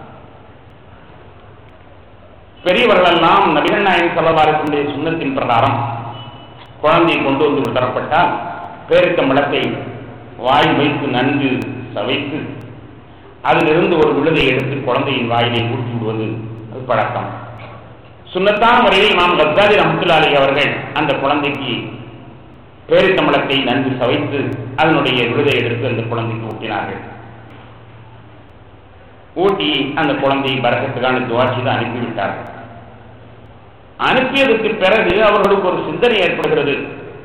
பெரியவர்கள் எல்லாம் நபிகள் நாயகம் சொல்லவாருக்குடைய சுண்ணத்தின் பிரகாரம் குழந்தையை கொண்டு வந்து தரப்பட்டால் பேரித்த மலத்தை வாய் வைத்து நன்கு சவைத்து அதிலிருந்து ஒரு விழுதை எடுத்து குழந்தையின் வாயிலை ஊற்றி விடுவது அது பழக்கம் சுண்ணத்தான முறையில் நாம் கத்தாரி ரஹமத்துல்லாலி அவர்கள் அந்த குழந்தைக்கு பேரித்தம்பளத்தை நன்கு சவைத்து அதனுடைய விழுதை எடுத்து அந்த குழந்தைக்கு ஊட்டினார்கள் ஊட்டி அந்த குழந்தையை பரகத்துக்கான துவா செய்து அனுப்பிவிட்டார்கள் அனுப்பியதற்கு பிறகு அவர்களுக்கு ஒரு சிந்தனை ஏற்படுகிறது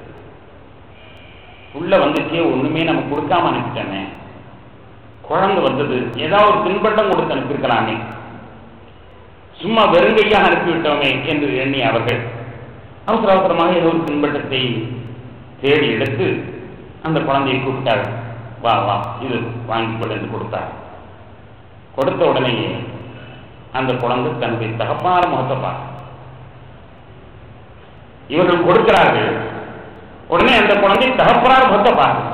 உள்ள வந்துச்சே ஒண்ணுமே நம்ம கொடுக்காம அனுப்பிட்டேனே குழந்தை வந்தது ஏதாவது ஒரு பின்பட்டம் கொடுத்து அனுப்பியிருக்கலாமே சும்மா வெறுங்கையாக அனுப்பிவிட்டோமே என்று எண்ணி அவர்கள் அவசர அவசரமாக ஏதோ ஒரு பின்பற்றத்தை தேடி எடுத்து அந்த குழந்தையை கூப்பிட்டார் வா வா இது வாங்கி கொடு என்று கொடுத்தார் கொடுத்த உடனேயே அந்த குழந்தை தன்னுடைய தகப்பான முகத்தை பார்க்க இவர்கள் கொடுக்கிறார்கள் உடனே அந்த குழந்தை தகப்பனார் முகத்தை பார்க்க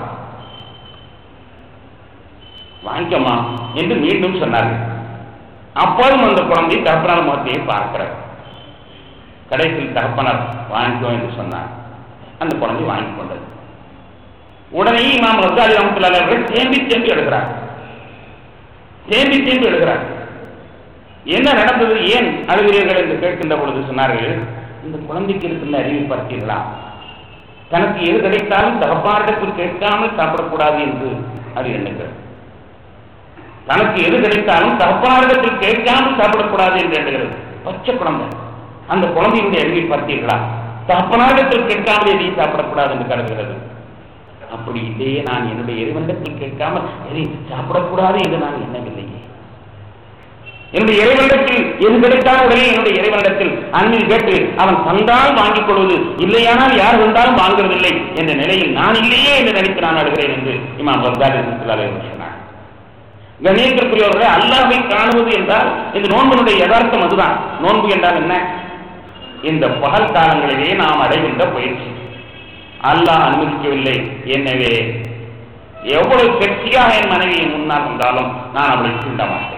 வாங்கிக்கமா என்று மீண்டும் சொன்னார்கள் அப்போதும் அந்த குழந்தை தகப்பனார் முகத்தையே பார்க்கிறார் கடைசியில் தகப்பனார் வாங்கிக்கோ என்று சொன்னார் அந்த குழந்தை வாங்கி கொண்டது உடனே இமாம் ரசாலி ரமத்துல்லாஹி அவர்கள் தேம்பி தேம்பி எழுகிறார் தேம்பி தேம்பி எழுகிறார் என்ன நடந்தது ஏன் அழுகிறீர்கள் என்று கேட்கின்ற பொழுது சொன்னார்கள் இந்த குழந்தைக்கு இருக்கின்ற அறிவை பார்த்தீர்களா தனக்கு எது கிடைத்தாலும் தகப்பாரிடத்தில் கேட்காமல் சாப்பிடக்கூடாது என்று அது எண்ணுகிறது தனக்கு எது கிடைத்தாலும் தகப்பாரிடத்தில் கேட்காமல் சாப்பிடக்கூடாது என்று எண்ணுகிறது பச்சை குழந்தை அந்த குழந்தையினுடைய அறிவை பார்த்தீர்களா தகப்பனாரிடத்தில் கேட்காமல் எதையும் சாப்பிடக்கூடாது என்று கருதுகிறது அப்படி இல்லையே நான் என்னுடைய இறைவனிடத்தில் கேட்காமல் எதையும் சாப்பிடக்கூடாது என்று நான் எண்ணவில்லையே என்னுடைய இறைவனிடத்தில் எது கிடைத்தால் உடனே என்னுடைய இறைவனிடத்தில் அன்பில் கேட்டு அவன் தந்தால் வாங்கிக் கொள்வது இல்லையானால் யார் வந்தாலும் வாங்குவதில்லை என்ற நிலையில் நான் இல்லையே என்று நினைத்து நான் அழுகிறேன் என்று இமாம் வர்தாரி சொன்னார் கணேசத்திற்குரியவர்களை அல்லாஹை காணுவது என்றால் இந்த நோன்புடைய யதார்த்தம் அதுதான் நோன்பு என்றால் என்ன இந்த பகல் காலங்களிலே நாம் அடைகின்ற பயிற்சி அல்லாஹ் அனுமதிக்கவில்லை எனவே எவ்வளவு சக்தியாக என் மனைவியை முன்னால் வந்தாலும் நான் அவளை தூண்ட மாட்டேன்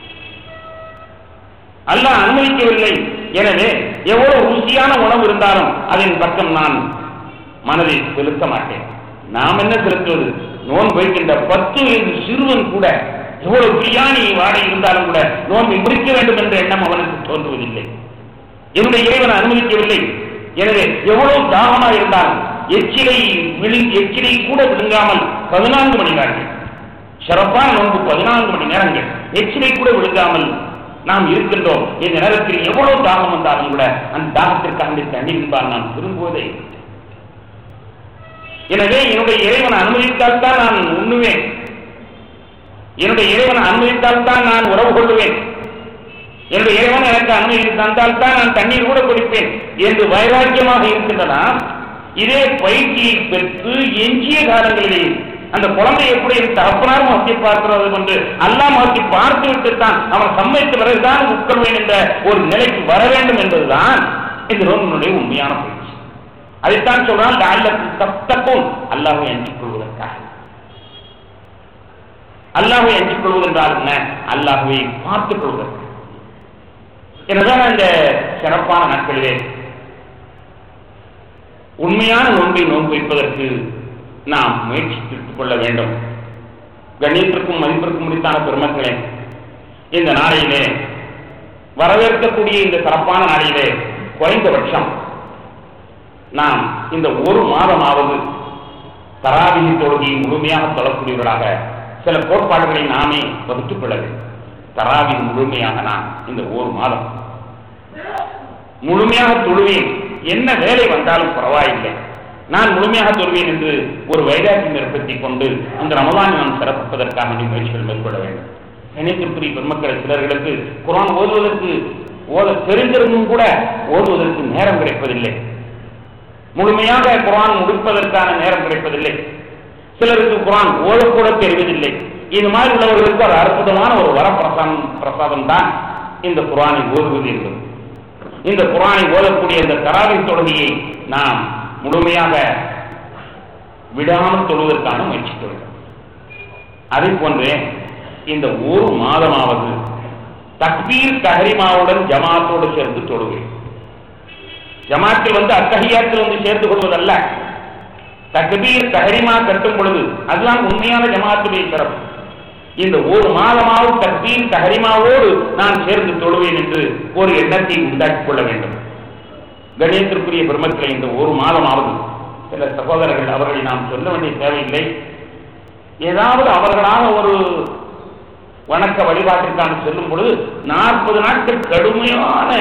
அல்லாஹ் அனுமதிக்கவில்லை எனவே எவ்வளவு ருசியான உணவு இருந்தாலும் அதன் பக்கம் நான் மனதை செலுத்த மாட்டேன் நாம் என்ன செலுத்துவது நோன் வைக்கின்ற பத்து வயது சிறுவன் கூட எவ்வளவு பிரியாணி வாடை இருந்தாலும் கூட நோன்பை முடிக்க வேண்டும் என்ற எண்ணம் அவனுக்கு தோன்றுவதில்லை என்னுடைய இறைவன் அனுமதிக்கவில்லை எனவே எவ்வளவு தாகமாக இருந்தாலும் எச்சிலை விழு எச்சிலை கூட விழுங்காமல் பதினான்கு மணி நேரங்கள் சிறப்பான நோன்பு பதினான்கு மணி நேரங்கள் எச்சிலை கூட விழுகாமல் நாம் இருக்கின்றோம் இந்த நேரத்தில் எவ்வளவு தாகம் வந்தாலும் கூட அந்த தாகத்திற்காக தண்ணீர் என்பால் நான் திரும்புவதே இல்லை. எனவே என்னுடைய இறைவன் அனுமதித்தால் தான் நான் உண்ணுவேன் என்னுடைய இறைவன் அனுமதித்தால் தான் நான் உறவு கொள்ளுவேன் என்னுடைய இறைவன் எனக்கு அனுமதி தந்தால் தான் நான் தண்ணீர் கூட குடிப்பேன் என்று வைராக்கியமாக இருக்கின்றன இதே பயிற்சியை பெற்று எஞ்சிய காலங்களிலே அந்த குழந்தை எப்படி என் தகப்பனார் மாற்றி பார்க்கிறது என்று அல்லாஹ் மாற்றி பார்த்து விட்டுத்தான் அவன் சம்மதித்த பிறகுதான் உட்கொள்வேன் என்ற ஒரு நிலைக்கு வர வேண்டும் என்பதுதான் இந்த ரோமனுடைய உண்மையான பயிற்சி அதைத்தான் சொல்றான் அல்லது தத்தக்கும் அல்லாஹை அஞ்சிக் கொள்வதற்காக அல்லாஹை அஞ்சிக் கொள்வது என்றால் என்ன அல்லாஹுவை பார்த்துக் கொள்வதற்கு எனவேதான் அந்த சிறப்பான நாட்களிலே உண்மையான நோன்பை நோன்பு வைப்பதற்கு நாம் முயற்சித்துக் கொள்ள வேண்டும் கண்ணியத்திற்கும் மதிப்பிற்கும் முடித்தான பெருமக்களே இந்த நாளையிலே வரவேற்கக்கூடிய இந்த சிறப்பான நாளிலே குறைந்தபட்சம் நாம் இந்த ஒரு மாதமாவது தராவிகி தொழுகையை முழுமையாக தொழக்கூடியவர்களாக சில கோட்பாடுகளை நாமே வகுத்துக் கொள்ள வேண்டும் தராவி முழுமையாக நான் இந்த ஒரு மாதம் முழுமையாக தொழுவேன் என்ன வேலை வந்தாலும் பரவாயில்லை நான் முழுமையாக தொழுவேன் என்று ஒரு வைராக்கியம் ஏற்படுத்திக் கொண்டு அந்த ரமலானை நாம் சிறப்பிப்பதற்காக வேண்டிய முயற்சிகள் மேற்கொள்ள வேண்டும் இணைத்திற்குரிய பெருமக்கள் சிலர்களுக்கு குரான் ஓதுவதற்கு ஓத தெரிந்திருந்தும் கூட ஓதுவதற்கு நேரம் கிடைப்பதில்லை முழுமையாக குரான் முடிப்பதற்கான நேரம் கிடைப்பதில்லை சிலருக்கு குரான் ஓதக்கூட தெரிவதில்லை இது மாதிரி உள்ளவர்களுக்கு ஒரு அற்புதமான ஒரு வரப்பிரசாதம் பிரசாதம் தான் இந்த குரானை ஓதுவது என்பது இந்த குரானை ஓதக்கூடிய இந்த தராவி தொழுகையை நாம் முழுமையாக விடாமல் தொழுவதற்கான முயற்சிக்க வேண்டும் அதே போன்றே இந்த ஒரு மாதமாவது தக்பீர் தஹரிமாவுடன் ஜமாத்தோடு சேர்ந்து தொழுவேன் ஜமாத்தில் வந்து அத்தகையாத்தில் வந்து சேர்ந்து கொள்வதல்ல தக்பீர் தஹரிமா கட்டும் பொழுது அதுதான் உண்மையான ஜமாத்துடைய சிறப்பு இந்த ஒரு மாதமாவது தக்பீர் தஹரிமாவோடு நான் சேர்ந்து தொழுவேன் என்று ஒரு எண்ணத்தை உண்டாக்கிக் கொள்ள வேண்டும் கணியத்திற்குரிய பெருமக்களை இந்த ஒரு மாதமாவது சில சகோதரர்கள் அவர்களை நாம் சொல்ல வேண்டிய தேவையில்லை ஏதாவது அவர்களாக ஒரு வணக்க வழிபாட்டிற்கான செல்லும் பொழுது நாற்பது நாட்கள் கடுமையான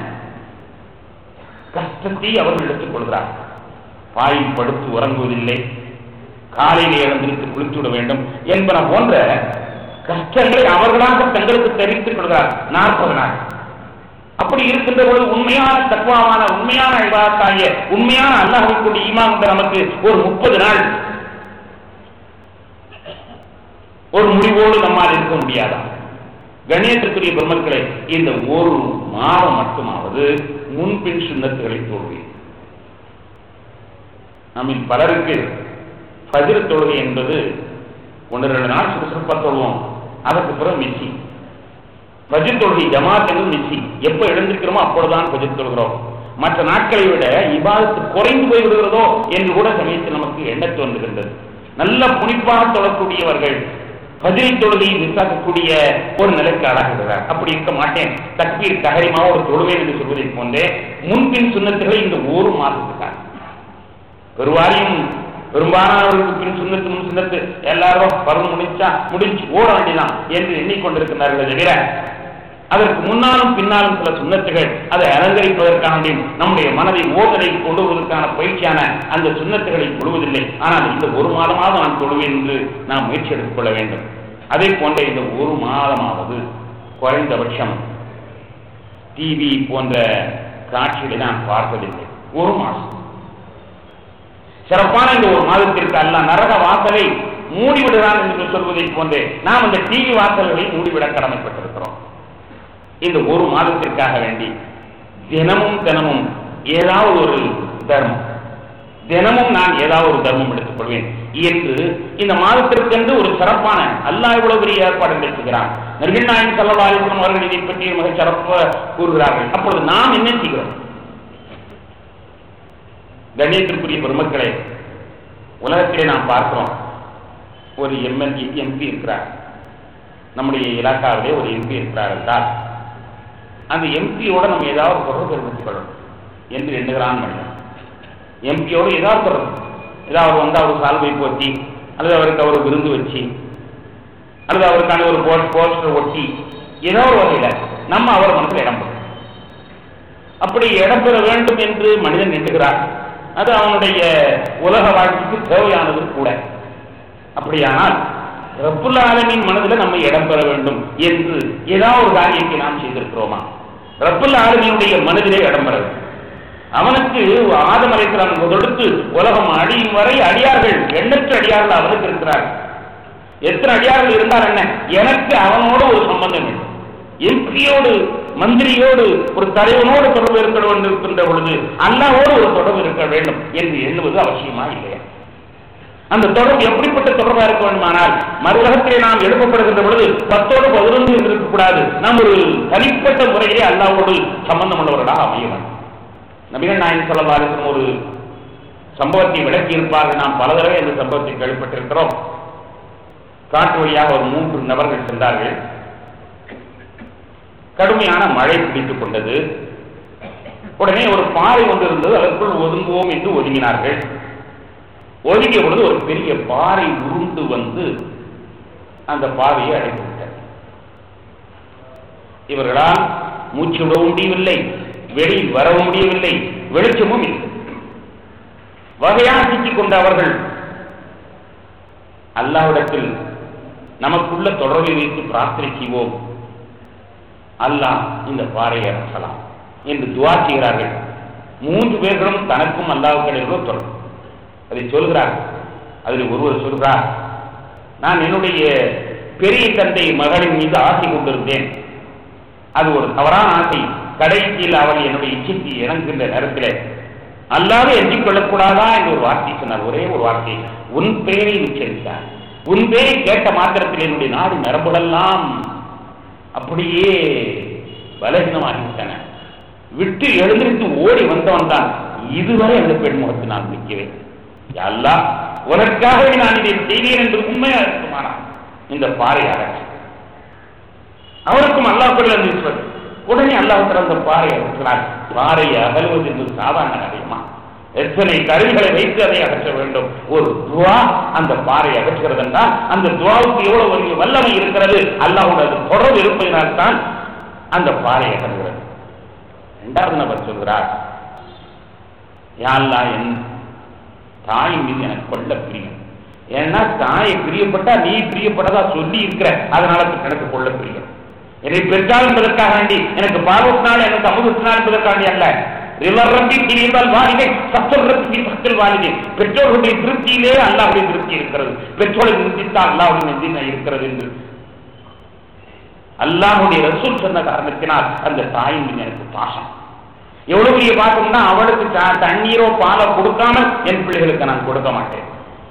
கஷ்டத்தை அவர்கள் எடுத்துக் கொள்கிறார்கள் பாயில் படுத்து உறங்குவதில்லை காலையிலே எழுந்திருத்து குளித்து விட வேண்டும் என்பன போன்ற கஷ்டங்களை அவர்களாக தங்களுக்கு தெரிவித்துக் கொள்கிறார் நாற்பது நாள் அப்படி இருக்கின்ற பொழுது உண்மையான தத்துவமான உண்மையான இபாத்தாகிய உண்மையான அல்லாஹுக்குரிய ஈமான் கொண்ட நமக்கு ஒரு முப்பது நாள் ஒரு முடிவோடு நம்மால் இருக்க முடியாதா கணியத்திற்குரிய பெருமக்களே இந்த ஒரு மாதம் மட்டுமாவது முன்பின் சுண்ணத்துகளை தோல்வி நம்மில் பலருக்கு பஜிர் தொழுகை என்பது ஒன்று ரெண்டு நாள் சுறுசுறுப்பா தொழுவோம் அதற்கு பிறகு மிஸ்ஸி பஜிர் தொழுகை ஜமாத் என்று மிஸ்ஸி எப்போ எழுந்திருக்கிறோமோ அப்பொழுதுதான் பஜிர் தொழுகிறோம் மற்ற நாட்களை விட இபாதத்து குறைந்து போய் விடுகிறதோ என்று கூட சமயத்தில் நமக்கு எண்ண தோன்றுகின்றது நல்ல புனிப்பாக தொழக்கூடியவர்கள் பதிலை தொழுகையை மிஸ்ஸாக்கக்கூடிய ஒரு நிலைக்கு ஆளாகிறார் அப்படி இருக்க மாட்டேன் தக்பீர் தகரிமாவோடு தொழுவேன் என்று சொல்வதை போன்றே முன்பின் சுண்ணத்துகளை இந்த ஒரு மாதத்துக்காக பெருவாரியும் பெரும்பாலானவர்களுக்கு பின் சுண்ணத்து முன் சுண்ணத்து எல்லாரும் பருவம் முடிச்சா முடிஞ்சு ஓட வேண்டியதான் என்று எண்ணிக்கொண்டிருக்கிறார்கள் தவிர அதற்கு முன்னாலும் பின்னாலும் சில சுண்ணத்துகள் அதை அலங்கரிப்பதற்கான வேண்டியும் நம்முடைய மனதை ஓதலை கொண்டு வருவதற்கான பயிற்சியான அந்த சுண்ணத்துகளை தொழுவதில்லை ஆனால் இந்த ஒரு மாதமாவது நான் தொழுவேன் என்று நாம் முயற்சி எடுத்துக் கொள்ள வேண்டும் அதே போன்ற இந்த ஒரு மாதமாவது குறைந்தபட்சம் டிவி போன்ற காட்சிகளை நான் பார்ப்பதில்லை ஒரு மாதம் சிறப்பான இந்த ஒரு மாதத்திற்கு அல்ல நரக வாசலை மூடிவிடுகிறான் என்று சொல்வதை போன்றே நாம் அந்த டிவி வாசல்களை மூடிவிட கடமைப்பட்டிருக்கிறோம் இந்த ஒரு மாதத்திற்காக வேண்டி தினமும் தினமும் ஏதாவது ஒரு தர்மம் தினமும் நான் ஏதாவது ஒரு தர்மம் எடுத்துக் கொள்வேன் என்று இந்த மாதத்திற்கென்று ஒரு சிறப்பான அல்லாஹ் இவ்வளவு பெரிய ஏற்பாடு செய்கிறான் நெருங்கில் நாயன் செல்லவாரிசனம் அவர்கள் இதை பற்றி மிக சிறப்பாக கூறுகிறார்கள் அப்பொழுது நாம் என்ன செய்கிறோம் கண்ணியத்திற்குரிய பெருமக்களே உலகத்திலே நாம் பார்க்கிறோம் ஒரு எம்எல்ஏ எம்பி இருக்கிறார் நம்முடைய இலாக்காவிலே ஒரு எம்பி இருக்கிறார் என்றால் அந்த எம்பியோட நம்ம ஏதாவது தொடர்பு ஏற்படுத்திக் கொள்ளணும் என்று எண்ணுகிறான் மனிதன் எம்பியோடு ஏதாவது தொடர்பு ஏதாவது வந்தால் ஒரு சால்வை போற்றி அல்லது அவருக்கு அவர் விருந்து வச்சு அல்லது அவருக்கான ஒரு போஸ்டர் ஒட்டி ஏதோ ஒரு வகையில நம்ம அவர் மனசுல இடம் பெறும் அப்படி இடம் பெற வேண்டும் என்று மனிதன் எண்ணுகிறார் அது அவனுடைய உலக வாழ்க்கைக்கு தேவையானது கூட அப்படியானால் ரப்புல் ஆலமின் மனதில் நம்ம இடம் பெற வேண்டும் என்று ஏதாவது ஒரு காரியத்தை நாம் செய்திருக்கிறோமா ரப்புல் ஆலமினுடைய மனதிலே இடம் பெற வேண்டும் அவனுக்கு ஆதம் அலைக்கலாம் தொடுத்து உலகம் அடியும் வரை அடியார்கள் எண்ணற்ற அடியார்கள் அவனுக்கு இருக்கிறார்கள் எத்தனை அடியார்கள் இருந்தால் என்ன எனக்கு அவனோடு ஒரு சம்பந்தம் வேண்டும் எம்பியோடு மந்திரியோடு ஒரு தலைவனோடு தொடர்பு இருக்க வேண்டும் இருக்கின்ற பொழுது அல்லாவோடு ஒரு தொடர்பு இருக்க வேண்டும் என்று எண்ணுவது அவசியமா இல்லையா அந்த தொடர்பு எப்படிப்பட்ட தொடர்பா இருக்க வேண்டுமானால் மறுலகத்திலே நாம் எழுப்பப்படுகின்ற பொழுது பத்தோடு பதினொன்று என்று இருக்கக்கூடாது நாம் ஒரு தனிப்பட்ட முறையிலே அல்லாவோடு சம்பந்தம் உள்ளவர்களாக அமைய வேண்டும் நபிகள் நாயன் சொல்லவாருக்கும் ஒரு சம்பவத்தை விளக்கி இருப்பார்கள் நாம் பல தடவை அந்த சம்பவத்தை கேள்விப்பட்டிருக்கிறோம் காட்டு வழியாக ஒரு மூன்று நபர்கள் சென்றார்கள் கடுமையான மழை பிடித்துக் கொண்டது உடனே ஒரு பாறை ஒன்று இருந்தது அதற்குள் ஒதுங்குவோம் என்று ஒதுங்கினார்கள் ஒதுங்கிய பொழுது ஒரு பெரிய பாறை உருண்டு வந்து அந்த பாதையை அடைத்து விட்டது இவர்களால் மூச்சு விடவும் முடியவில்லை வெளியில் வரவும் முடியவில்லை வெளிச்சமும் இல்லை வகையாக சிக்கிக் கொண்ட அவர்கள் அல்லாவிடத்தில் நமக்குள்ள தொடர்பை வைத்து பிரார்த்தனை செய்வோம் அல்லாஹ் இந்த பாறையை அரசலாம் என்று துவா செய்கிறார்கள் மூன்று பேர்களும் தனக்கும் அல்லாவுக்கு இடையிலோ தொடர்பு அதை சொல்கிறார்கள் அதில் ஒருவர் சொல்கிறார் நான் என்னுடைய பெரிய தந்தை மகளின் மீது ஆசை கொண்டிருந்தேன் அது ஒரு தவறான ஆசை கடைசியில் அவள் என்னுடைய இச்சைக்கு இணங்குகின்ற நேரத்தில் அல்லாத எண்ணிக் கொள்ளக்கூடாதா என்று ஒரு வார்த்தை சொன்னார் ஒரே ஒரு வார்த்தை உன் பெயரை உச்சரித்தார் உன் பெயரை கேட்ட மாத்திரத்தில் என்னுடைய நாடு நரம்புகளெல்லாம் அப்படியே பலகீனமாகிவிட்டன விட்டு எழுந்திருத்து ஓடி வந்தவன் தான் இதுவரை அந்த பெண் முகத்தை நான் நிற்கிறேன் அல்லா உனக்காகவே நான் இதை செய்தேன் என்று உண்மையா இருக்குமானா இந்த பாறை அகற்று அவருக்கும் அல்லாஹ் பேரில் இருந்தது உடனே அல்லாஹ் அந்த பாறை அகற்றினார் பாறையை அகழ்வது என்பது சாதாரண காரியமா எத்தனை கருவிகளை வைத்து அதை அகற்ற வேண்டும் ஒரு துவா அந்த பாறை அகற்றுகிறது என்றால் அந்த துவாவுக்கு எவ்வளவு ஒரு வல்லமை இருக்கிறது அல்லாஹோட தொடர்பு இருப்பதனால் தான் அந்த பாறை அகற்றுகிறது இரண்டாவது நபர் சொல்கிறார் யாழ்லா என் தாயின் மீது எனக்கு கொள்ள பிரியம் ஏன்னா தாயை பிரியப்பட்டா நீ பிரியப்பட்டதா சொல்லி இருக்கிற அதனால எனக்கு கொள்ள பிரியம் என்னை பெற்றால் என்பதற்காக வேண்டி எனக்கு பார்வத்தினால் எனக்கு அமுதத்தினால் என்பதற்காக வேண்டி அல்ல ரிவரம்பி பிரிந்தால் வாலிதை சத்தல் ரப்பி சத்தல் வாலிதை பெற்றோர்களுடைய திருப்தியிலே அல்லாவுடைய திருப்தி இருக்கிறது பெற்றோரை நிறுத்தித்தால் அல்லாவுடைய நெஞ்சின இருக்கிறது என்று அல்லாஹுடைய ரசூல் சொன்ன காரணத்தினால் அந்த தாயின் மீது எனக்கு பாசம் எவ்வளவு பெரிய பாசம்னா அவளுக்கு தண்ணீரோ பாலோ கொடுக்காமல் என் பிள்ளைகளுக்கு நான் கொடுக்க மாட்டேன்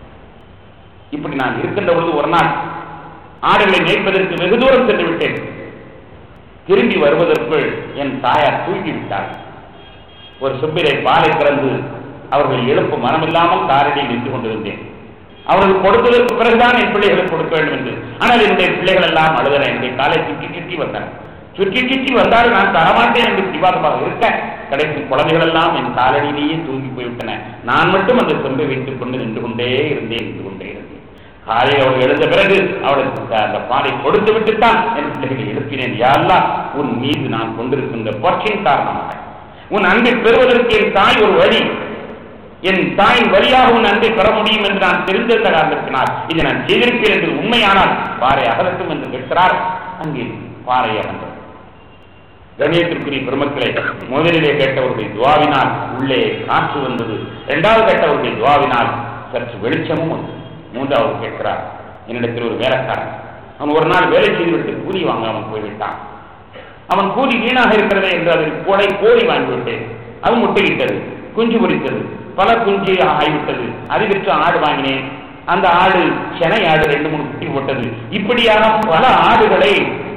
இப்படி நான் இருக்கின்ற பொழுது ஒரு நாள் ஆடுகளை மேய்ப்பதற்கு வெகு தூரம் சென்று விட்டேன் திரும்பி வருவதற்குள் என் தாயார் தூங்கி விட்டார் ஒரு சுப்பிலை பாலை திறந்து அவர்கள் எழுப்பு மனமில்லாமல் காரடியில் நின்று கொண்டிருந்தேன் அவர்கள் கொடுத்ததற்கு பிறகுதான் என் பிள்ளைகளுக்கு கொடுக்க வேண்டும் என்று ஆனால் என்னுடைய பிள்ளைகள் எல்லாம் அழுதன என்னுடைய காலை சுற்றி சுற்றி வந்தன சுற்றி சுற்றி வந்தால் நான் தரமாட்டேன் என்று பிடிவாதமாக இருக்க கடைசி குழந்தைகள் எல்லாம் என் காலடியிலேயே தூங்கி போய்விட்டன நான் மட்டும் அந்த செம்பை வைத்துக் கொண்டு நின்று கொண்டே இருந்தேன் நின்று கொண்டே இருந்தேன் காலையில் அவள் எழுந்த பிறகு அவளுக்கு அந்த பாலை கொடுத்து விட்டுத்தான் என் பிள்ளைகளை எழுப்பினேன் யாரெல்லாம் உன் மீது நான் கொண்டிருக்கின்ற பற்றின் காரணமாக உன் அன்பை பெறுவதற்கு என் தாய் ஒரு வழி என் தாயின் வழியாக உன் அன்பை பெற முடியும் என்று நான் தெரிந்திருந்த காரணத்தினால் இதை நான் செய்திருப்பேன் என்று உண்மையானால் பாறை அகலட்டும் என்று கேட்கிறார் அங்கே பாறை அகன்றது கணியத்திற்குரிய பெருமக்களை முதலிலே கேட்டவருடைய துவாவினால் உள்ளே காற்று வந்தது இரண்டாவது கேட்டவருடைய துவாவினால் சற்று வெளிச்சமும் வந்தது மூன்றாவது கேட்கிறார் என்னிடத்தில் ஒரு வேலைக்காரன் அவன் ஒரு நாள் வேலை செய்துவிட்டு கூலி வாங்காமல் போய்விட்டான் அவன் கூலி வீணாக இருக்கிறதே என்று அதில் கோடை கோழி வாங்கிவிட்டேன் அது முட்டையிட்டது குஞ்சு பொறித்தது பல குஞ்சு ஆகிவிட்டது அது விற்று ஆடு வாங்கினேன் அந்த ஆடு சென்னை ஆடு ரெண்டு மூணு குட்டி போட்டது இப்படியாக பல ஆடுகளை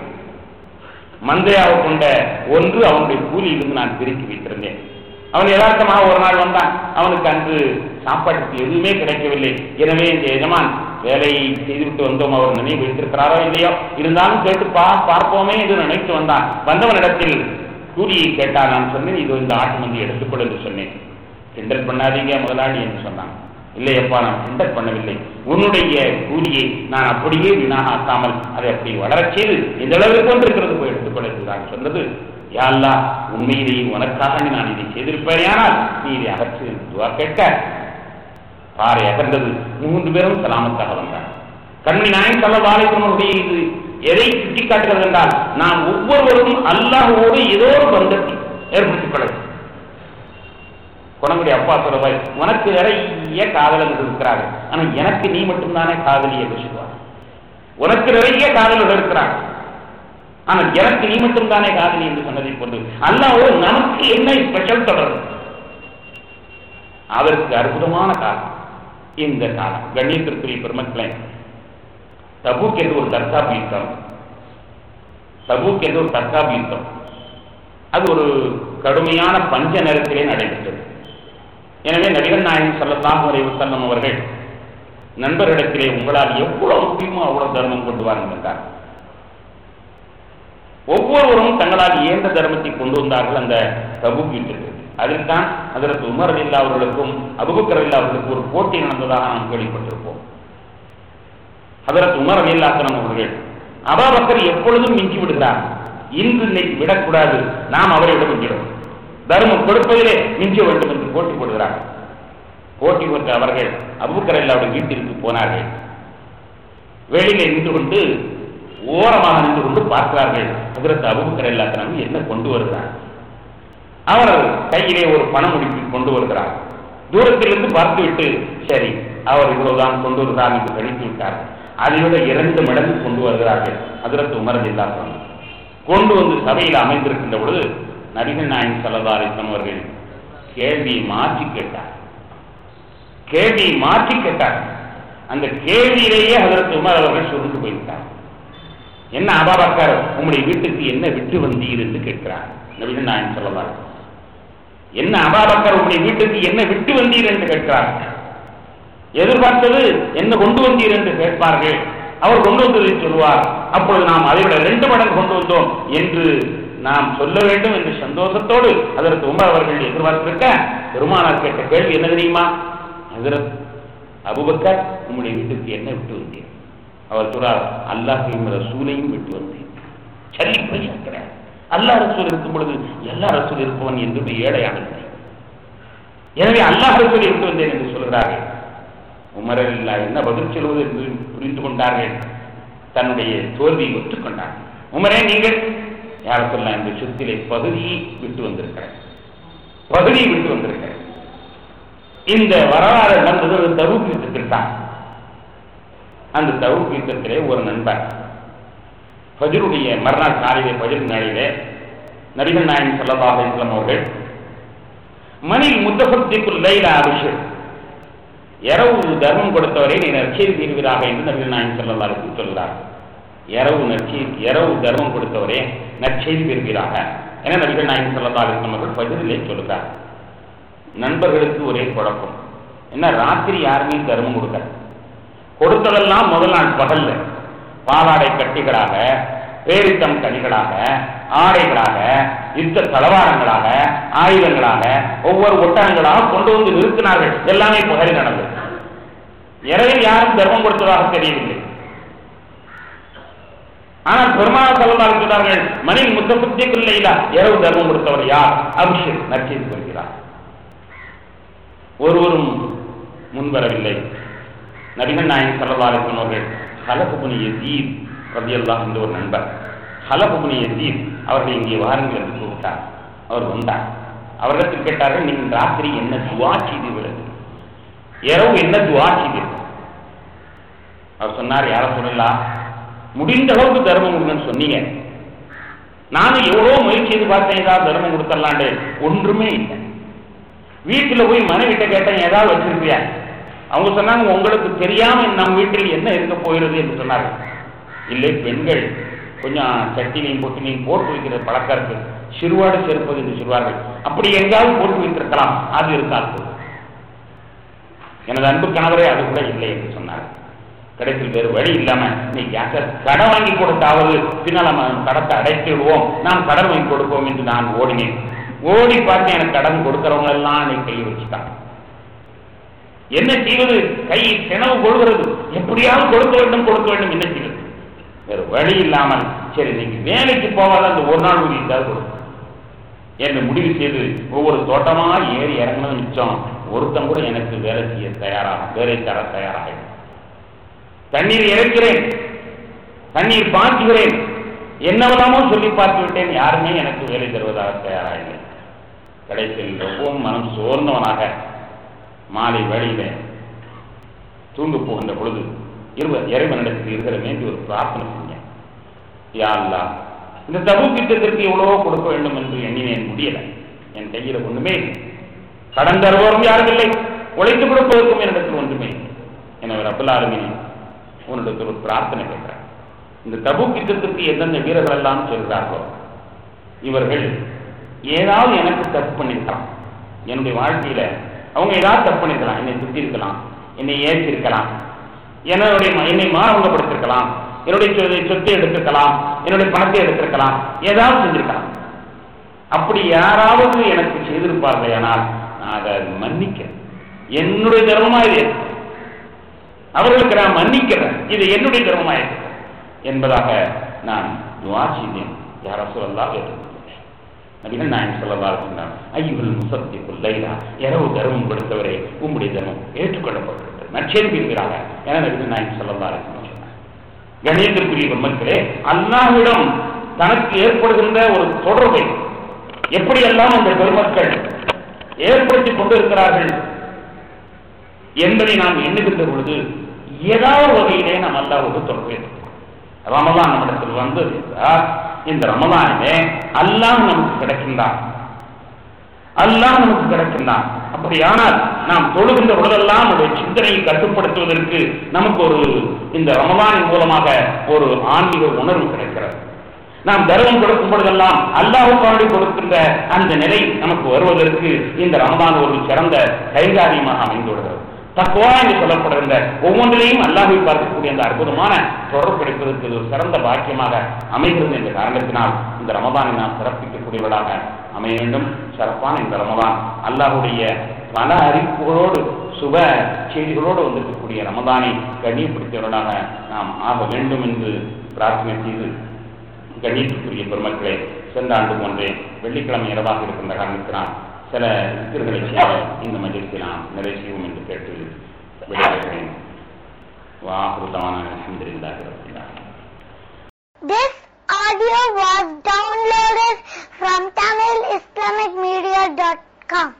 மந்தையாக கொண்ட ஒன்று அவனுடைய கூலியிலிருந்து நான் பிரித்து வைத்திருந்தேன் அவன் யதார்த்தமாக ஒரு நாள் வந்தான் அவனுக்கு அன்று சாப்பாட்டுக்கு எதுவுமே கிடைக்கவில்லை எனவே இந்த எஜமான் வேலையை செய்துவிட்டு வந்தோம் அவர் நினைவு வைத்திருக்கிறாரோ இல்லையோ இருந்தாலும் கேட்டு பா பார்ப்போமே என்று நினைத்து வந்தான் வந்தவனிடத்தில் கூலியை கேட்டார் நான் சொன்னேன் இது இந்த ஆட்டு மந்தி எடுத்துக்கொள் என்று சொன்னேன் கிண்டல் பண்ணாதீங்க முதலாளி என்று சொன்னான் இல்லையப்பா நான் கிண்டல் பண்ணவில்லை உன்னுடைய கூலியை நான் அப்படியே வீணாக ஆக்காமல் அதை அப்படி வளரச் செய்து இந்த அளவுக்கு வந்திருக்கிறது போய் எடுத்துக்கொள்ள நான் சொன்னது யா அல்லாஹ் உண்மையிலேயே உனக்காக நான் இதை செய்திருப்பேனால் நீ இதை அகற்று என்று துவா கேட்க பாறை அகர்ந்தது மூன்று பேரும் சலாமத்தாக வந்தார் கண்மணி நாயன் சல்லவாலைவனுடைய இது எதை சுட்டிக்காட்டுகிறது என்றால் நாம் ஒவ்வொருவரும் அல்லாஹ்வோடு ஏதோ ஒரு பந்தத்தை ஏற்படுத்திக் கொள்ள வேண்டும். குணங்குடி அப்பா சொல்லுவாய் உனக்கு நிறைய காதலர்கள் இருக்கிறார்கள் ஆனா எனக்கு நீ மட்டும்தானே காதலி என்று சொல்லுவார் உனக்கு நிறைய காதலர்கள் இருக்கிறாங்க ஆனா எனக்கு நீ மட்டும்தானே காதலி என்று சொன்னதை போன்று அல்லாஹ்வோடு நமக்கு என்ன ஸ்பெஷல் தொடர்பு அதற்கு அற்புதமான காலம் இந்த காலம் கண்ணியத்திற்குரிய பெருமக்களே தபூக் என்று ஒரு தற்காப்பு யுத்தம் தபூக் என்று ஒரு தற்காப்பு யுத்தம் அது ஒரு கடுமையான பஞ்ச நேரத்திலே நடைபெற்றது எனவே நபிகள் நாயகம் ஸல்லல்லாஹு அலைஹி வஸல்லம் அவர்கள் நண்பரிடத்திலே உங்களால் எவ்வளவு முடியுமோ அவ்வளவு தர்மம் கொண்டு வாருங்கள் என்றார் ஒவ்வொருவரும் தங்களால் இயன்ற தர்மத்தை கொண்டு வந்தார்கள் அந்த தபூக் யுத்தத்திற்கு அதில்தான் அதற்கு உமர் இல்லா அவர்களுக்கும் அபுபக்கர் இல்லா அவர்களுக்கும் ஒரு போட்டி நடந்ததாக நாம் கேள்விப்பட்டிருப்போம் ஹதரத் உமர் அலில்லாசனம் அவர்கள் அபாபக்கர் எப்பொழுதும் மிஞ்சி விடுகிறார் இன்று இன்னைக்கு விடக்கூடாது நாம் அவரை விட முடியும் தர்மம் கொடுப்பதிலே மிஞ்ச வேண்டும் என்று போட்டி போடுகிறார் போட்டி போட்ட அவர்கள் அபுபக்கர் அல்லாவுடைய வீட்டிற்கு போனார்கள் வெளியிலே நின்று கொண்டு ஓரமாக நின்று கொண்டு பார்க்கிறார்கள் ஹதரத் அபுபக்கர் அல்லாசனம் என்ன கொண்டு வருகிறார் அவர் கையிலே ஒரு பண முடிப்பு கொண்டு வருகிறார் தூரத்திலிருந்து பார்த்துவிட்டு சரி அவர் இவ்வளவுதான் கொண்டு வருகிறார் என்று கணித்து விட்டார் அதை விட இரண்டு மடங்கு கொண்டு வருகிறார்கள் அதிரத்து உமரது இல்லாசனம் கொண்டு வந்து சபையில் அமைந்திருக்கின்ற பொழுது நபிகள் நாயன் சல்லதாரிசன் அவர்கள் கேள்வியை மாற்றி கேட்டார் கேள்வியை மாற்றி கேட்டார் அந்த கேள்வியிலேயே அதற்கு உமர் அவர்கள் சுருண்டு போய்விட்டார் என்ன அபாபக்கார் உங்களுடைய வீட்டுக்கு என்ன விட்டு வந்தீர் என்று கேட்கிறார் நபிகள் நாயன் சொல்லலாம் என்ன அபாபக்கர் உங்களுடைய வீட்டுக்கு என்ன விட்டு வந்தீர் என்று கேட்கிறார் எதிர்பார்த்தது என்ன கொண்டு வந்தீர் என்று கேட்பார்கள் அவர் கொண்டு வந்ததை சொல்வார் அப்பொழுது நாம் அதை விட ரெண்டு மடங்கு கொண்டு வந்தோம் என்று நாம் சொல்ல வேண்டும் என்று சந்தோஷத்தோடு அதற்கு உமர் அவர்கள் எதிர்பார்த்திருக்க பெருமானார் கேட்ட கேள்வி என்ன தெரியுமா ஹசரத் அபுபக்கர் உங்களுடைய வீட்டுக்கு என்ன விட்டு வந்தீர் அவர் சொல்றார் அல்லாஹையும் ரசூலையும் விட்டு வந்தேன் சரி பிரச்சனை கிடையாது அல்லாஹ் ரசூல் இருக்கும் பொழுது எல்லா ரசூல் இருப்பவன் என்று ஏழையானது எனவே அல்லாஹ் ரசூலை விட்டு வந்தேன் என்று சொல்கிறார்கள் உமரல்லா என்ன பதில் சொல்வது என்று புரிந்து கொண்டார்கள் தன்னுடைய தோல்வியை ஒத்துக்கொண்டார்கள் உமரே நீங்கள் யார சொல்லலாம் இந்த சொத்திலே பகுதியை விட்டு வந்திருக்கிறேன் பகுதியை விட்டு வந்திருக்கிறேன் இந்த வரலாறு நடந்தது ஒரு தவுக்கு யுத்தத்தில் தான் அந்த தவுக்கு யுத்தத்திலே ஒரு நண்பர் ஃபஜருடைய மறுநாள் காலையிலே ஃபஜர் நாளிலே நபிகள் நாயகம் ஸல்லல்லாஹு அலைஹி வஸல்லம் அவர்கள் மணில் முத்தஃபத்திக்குல் லைலா அபிஷேக் இரவு தர்மம் கொடுத்தவரை நீ நற்செய்தி தீர்வீராக என்று நபிகள் நாயகம் ஸல்லல்லாஹு அலைஹி வஸல்லம் சொல்கிறார் இரவு நற்செய்தி இரவு தர்மம் கொடுத்தவரே நற்செய்தி பெறுவீராக என நபிகள் நாயகம் ஸல்லல்லாஹு அலைஹி வஸல்லம் அவர்கள் ஃபஜரிலே சொல்கிறார் நண்பர்களுக்கு ஒரே குழப்பம் என்ன ராத்திரி யாருமே தர்மம் கொடுக்கல கொடுத்ததெல்லாம் முதல் நாள் பகல்ல பாலாடை கட்டிகளாக பேரித்தம் கனிகளாக ஆடைகளாக யுத்த தளவாரங்களாக ஆயுதங்களாக ஒவ்வொரு ஒட்டகங்களாக கொண்டு வந்து நிறுத்தினார்கள் எல்லாமே பகலில் நடந்தது இரவில் யாரும் தர்மம் கொடுத்ததாக தெரியவில்லை ஆனால் பெருமாள் சொல்லமாக சொன்னார்கள் மணில் முத்தபுத்திக்குள்ளையிலா இரவு தர்மம் கொடுத்தவர் யார் அபிஷேக் நற்செய்தி பெறுகிறார் ஒருவரும் முன்வரவில்லை நபிகள் நாயகம் சல்லல்லாஹு சொன்னவர்கள் ஹலபுபுனி யசீத் ரபியல்லாஹ் என்ற ஒரு நண்பர் ஹலபுபுனி யசீத் அவர்கள் இங்கே வாருங்கள் என்று கூப்பிட்டார் அவர் வந்தார் அவரிடத்தில் கேட்டார்கள் நீங்கள் ராத்திரி என்ன துவா செய்தீர்கள் இரவு என்ன துவா செய்தீர்கள் அவர் சொன்னார் யார சொல்லலாம் முடிந்த அளவுக்கு தர்மம் கொடுங்கன்னு சொன்னீங்க நானும் எவ்வளோ முயற்சி செய்து பார்த்தேன் ஏதாவது தர்மம் கொடுத்துடலாண்டு ஒன்றுமே இல்லை வீட்டில் போய் மனைவிட்ட கேட்டேன் ஏதாவது வச்சிருக்கியா அவங்க சொன்னாங்க உங்களுக்கு தெரியாம நம் வீட்டில் என்ன இருக்க போகிறது என்று சொன்னார்கள் இல்லை பெண்கள் கொஞ்சம் சட்டினையும் பொட்டினையும் போட்டு வைக்கிற பழக்கம் இருக்கு சிறுவாடு சேர்ப்பது என்று சொல்வார்கள் அப்படி எங்காவது போட்டு வைத்திருக்கலாம் அது இருக்காது எனது அன்பு கணவரே அது கூட இல்லை என்று சொன்னார் கடைசியில் வேறு வழி இல்லாம நீ யாக்க கடன் வாங்கி கொடுத்தாவது பின்னால் நம்ம கடத்தை அடைத்து விடுவோம் நாம் கடன் வாங்கி கொடுப்போம் என்று நான் ஓடினேன் ஓடி பார்த்து எனக்கு கடன் கொடுக்கிறவங்க எல்லாம் நீ கை வச்சுட்டான் என்ன செய்வது கை செனவு கொள்கிறது எப்படியாவது கொடுக்க வேண்டும் கொடுக்க வேண்டும் என்ன செய்வது வேறு வழி இல்லாமல் சரி நீங்க வேலைக்கு போவாத அந்த ஒரு நாள் ஊதியம் இருந்தால் கொடுக்கும் என்று முடிவு செய்து ஒவ்வொரு தோட்டமா ஏறி இறங்கினது மிச்சம் ஒருத்தன் கூட எனக்கு வேலை செய்ய தயாராக வேலை தர தயாராக தண்ணீர் இறைக்கிறேன் தண்ணீர் பாய்ச்சுகிறேன் என்னவெல்லாமோ சொல்லி பார்த்து விட்டேன் யாருமே எனக்கு வேலை தருவதாக தயாராகவில்லை கடைசியில் ரொம்பவும் மனம் சோர்ந்தவனாக மாலை வேளையில தூங்க போகின்ற பொழுது இருவர் இறைவனிடத்தில் இருக்கிற வேண்டி ஒரு பிரார்த்தனை செஞ்சேன் யா அல்லாஹ் இந்த தபு திட்டத்திற்கு எவ்வளவோ கொடுக்க வேண்டும் என்று எண்ணினேன் முடியல என் கையில் ஒண்ணுமே இல்லை கடன் தருவோரும் யாரும் இல்லை உழைத்து கொடுப்பதற்கும் என்னிடத்தில் ஒன்றுமே இல்லை எனவே ரப்பல் ஆலமீன் உன்னிடத்தில் ஒரு பிரார்த்தனை கேட்கிறேன் இந்த தபு யுத்தத்திற்கு எந்தெந்த வீரர்கள் எல்லாம் செல்கிறார்களோ இவர்கள் ஏதாவது எனக்கு தப்பு பண்ணிருக்கலாம் என்னுடைய வாழ்க்கையில அவங்க ஏதாவது தப்பு பண்ணிருக்கலாம் என்னை சுத்தி இருக்கலாம் என்னை ஏற்றி இருக்கலாம் என்னுடைய என்னை மாறவங்கப்படுத்திருக்கலாம் என்னுடைய சொ- சொத்தை எடுத்திருக்கலாம் என்னுடைய பணத்தை எடுத்திருக்கலாம் ஏதாவது செஞ்சிருக்கலாம் அப்படி யாராவது எனக்கு செய்திருப்பார்கள் ஆனால் நான் அதை மன்னிக்கிறேன் என்னுடைய தர்மமா இது அவர்களுக்கு நான் மன்னிக்கிறேன் இது என்னுடைய தர்மமா இருக்கு என்பதாக நான் துவா செய்தேன் யார சொல்லலாம் நபிகள் நாயகம் சொல்லலாம் சொன்னார் ஐயுகள் முசத்தி லைலா இரவு தர்மம் கொடுத்தவரே உம்முடைய தர்மம் ஏற்றுக்கொள்ளப்பட்டிருக்கிறது நற்செய்திருக்கிறாங்க என நபிகள் நாயகம் சொல்லலாம் சொன்னார் கணேசத்திற்குரிய பெருமக்களே அல்லாஹ்விடம் தனக்கு ஏற்படுகின்ற ஒரு தொடர்பை எப்படியெல்லாம் அந்த பெருமக்கள் ஏற்படுத்திக் கொண்டிருக்கிறார்கள் என்பதை நாம் எண்ணுகின்ற பொழுது ஏதாவது வகையிலே நாம் அல்லாஹ்வுக்கு தொடர்பு ஏற்படுத்தும். ரமலான் நம்மிடத்தில் வந்தது என்றால் இந்த ரமலானிலே அல்லாஹ் நமக்கு கிடைக்கின்றான் அல்லாஹ் நமக்கு கிடைக்கின்றான் அப்படியானால் நாம் தொழுகின்ற பொழுதெல்லாம் நம்முடைய சிந்தனையை கட்டுப்படுத்துவதற்கு நமக்கு ஒரு இந்த ரமலானின் மூலமாக ஒரு ஆன்மீக உணர்வு கிடைக்கிறது நாம் தர்மம் கொடுக்கும் பொழுதெல்லாம் அல்லாஹுக்காண்டி கொடுக்கின்ற அந்த நிலை நமக்கு வருவதற்கு இந்த ரமலான் ஒரு சிறந்த கைகாரியமாக அமைந்துள்ளது தக்குவா என்று சொல்லப்படுகின்ற ஒவ்வொன்றிலையும் அல்லாஹை பார்க்கக்கூடிய அந்த அற்புதமான தொடர்பு கிடைப்பதற்கு இது ஒரு சிறந்த பாக்கியமாக அமைகிறது என்ற காரணத்தினால் இந்த ரமதானை நாம் சிறப்பிக்கக்கூடியவர்களாக அமைய வேண்டும் சிறப்பான இந்த ரமதான் அல்லாஹுடைய பல அறிவிப்புகளோடு சுப செய்திகளோடு வந்திருக்கக்கூடிய ரமதானை கண்ணியப்படுத்தியவர்களாக நாம் ஆக வேண்டும் என்று பிரார்த்தனை செய்து கண்ணியத்துக்குரிய பெருமக்களே சென்ற ஆண்டு போன்றே வெள்ளிக்கிழமை இரவாக இருக்கின்ற காரணத்தினால் சில சிக்கல்களை செய்ய இந்த மஜிற்கு நாம் நிறைவு செய்வோம் என்று கேட்டு விடைபெறுகிறேன் வாஹுதான அல்ஹம்துலில்லாஹி ரப்பில் ஆலமீன் This audio was downloaded from TamilIslamicMedia.com.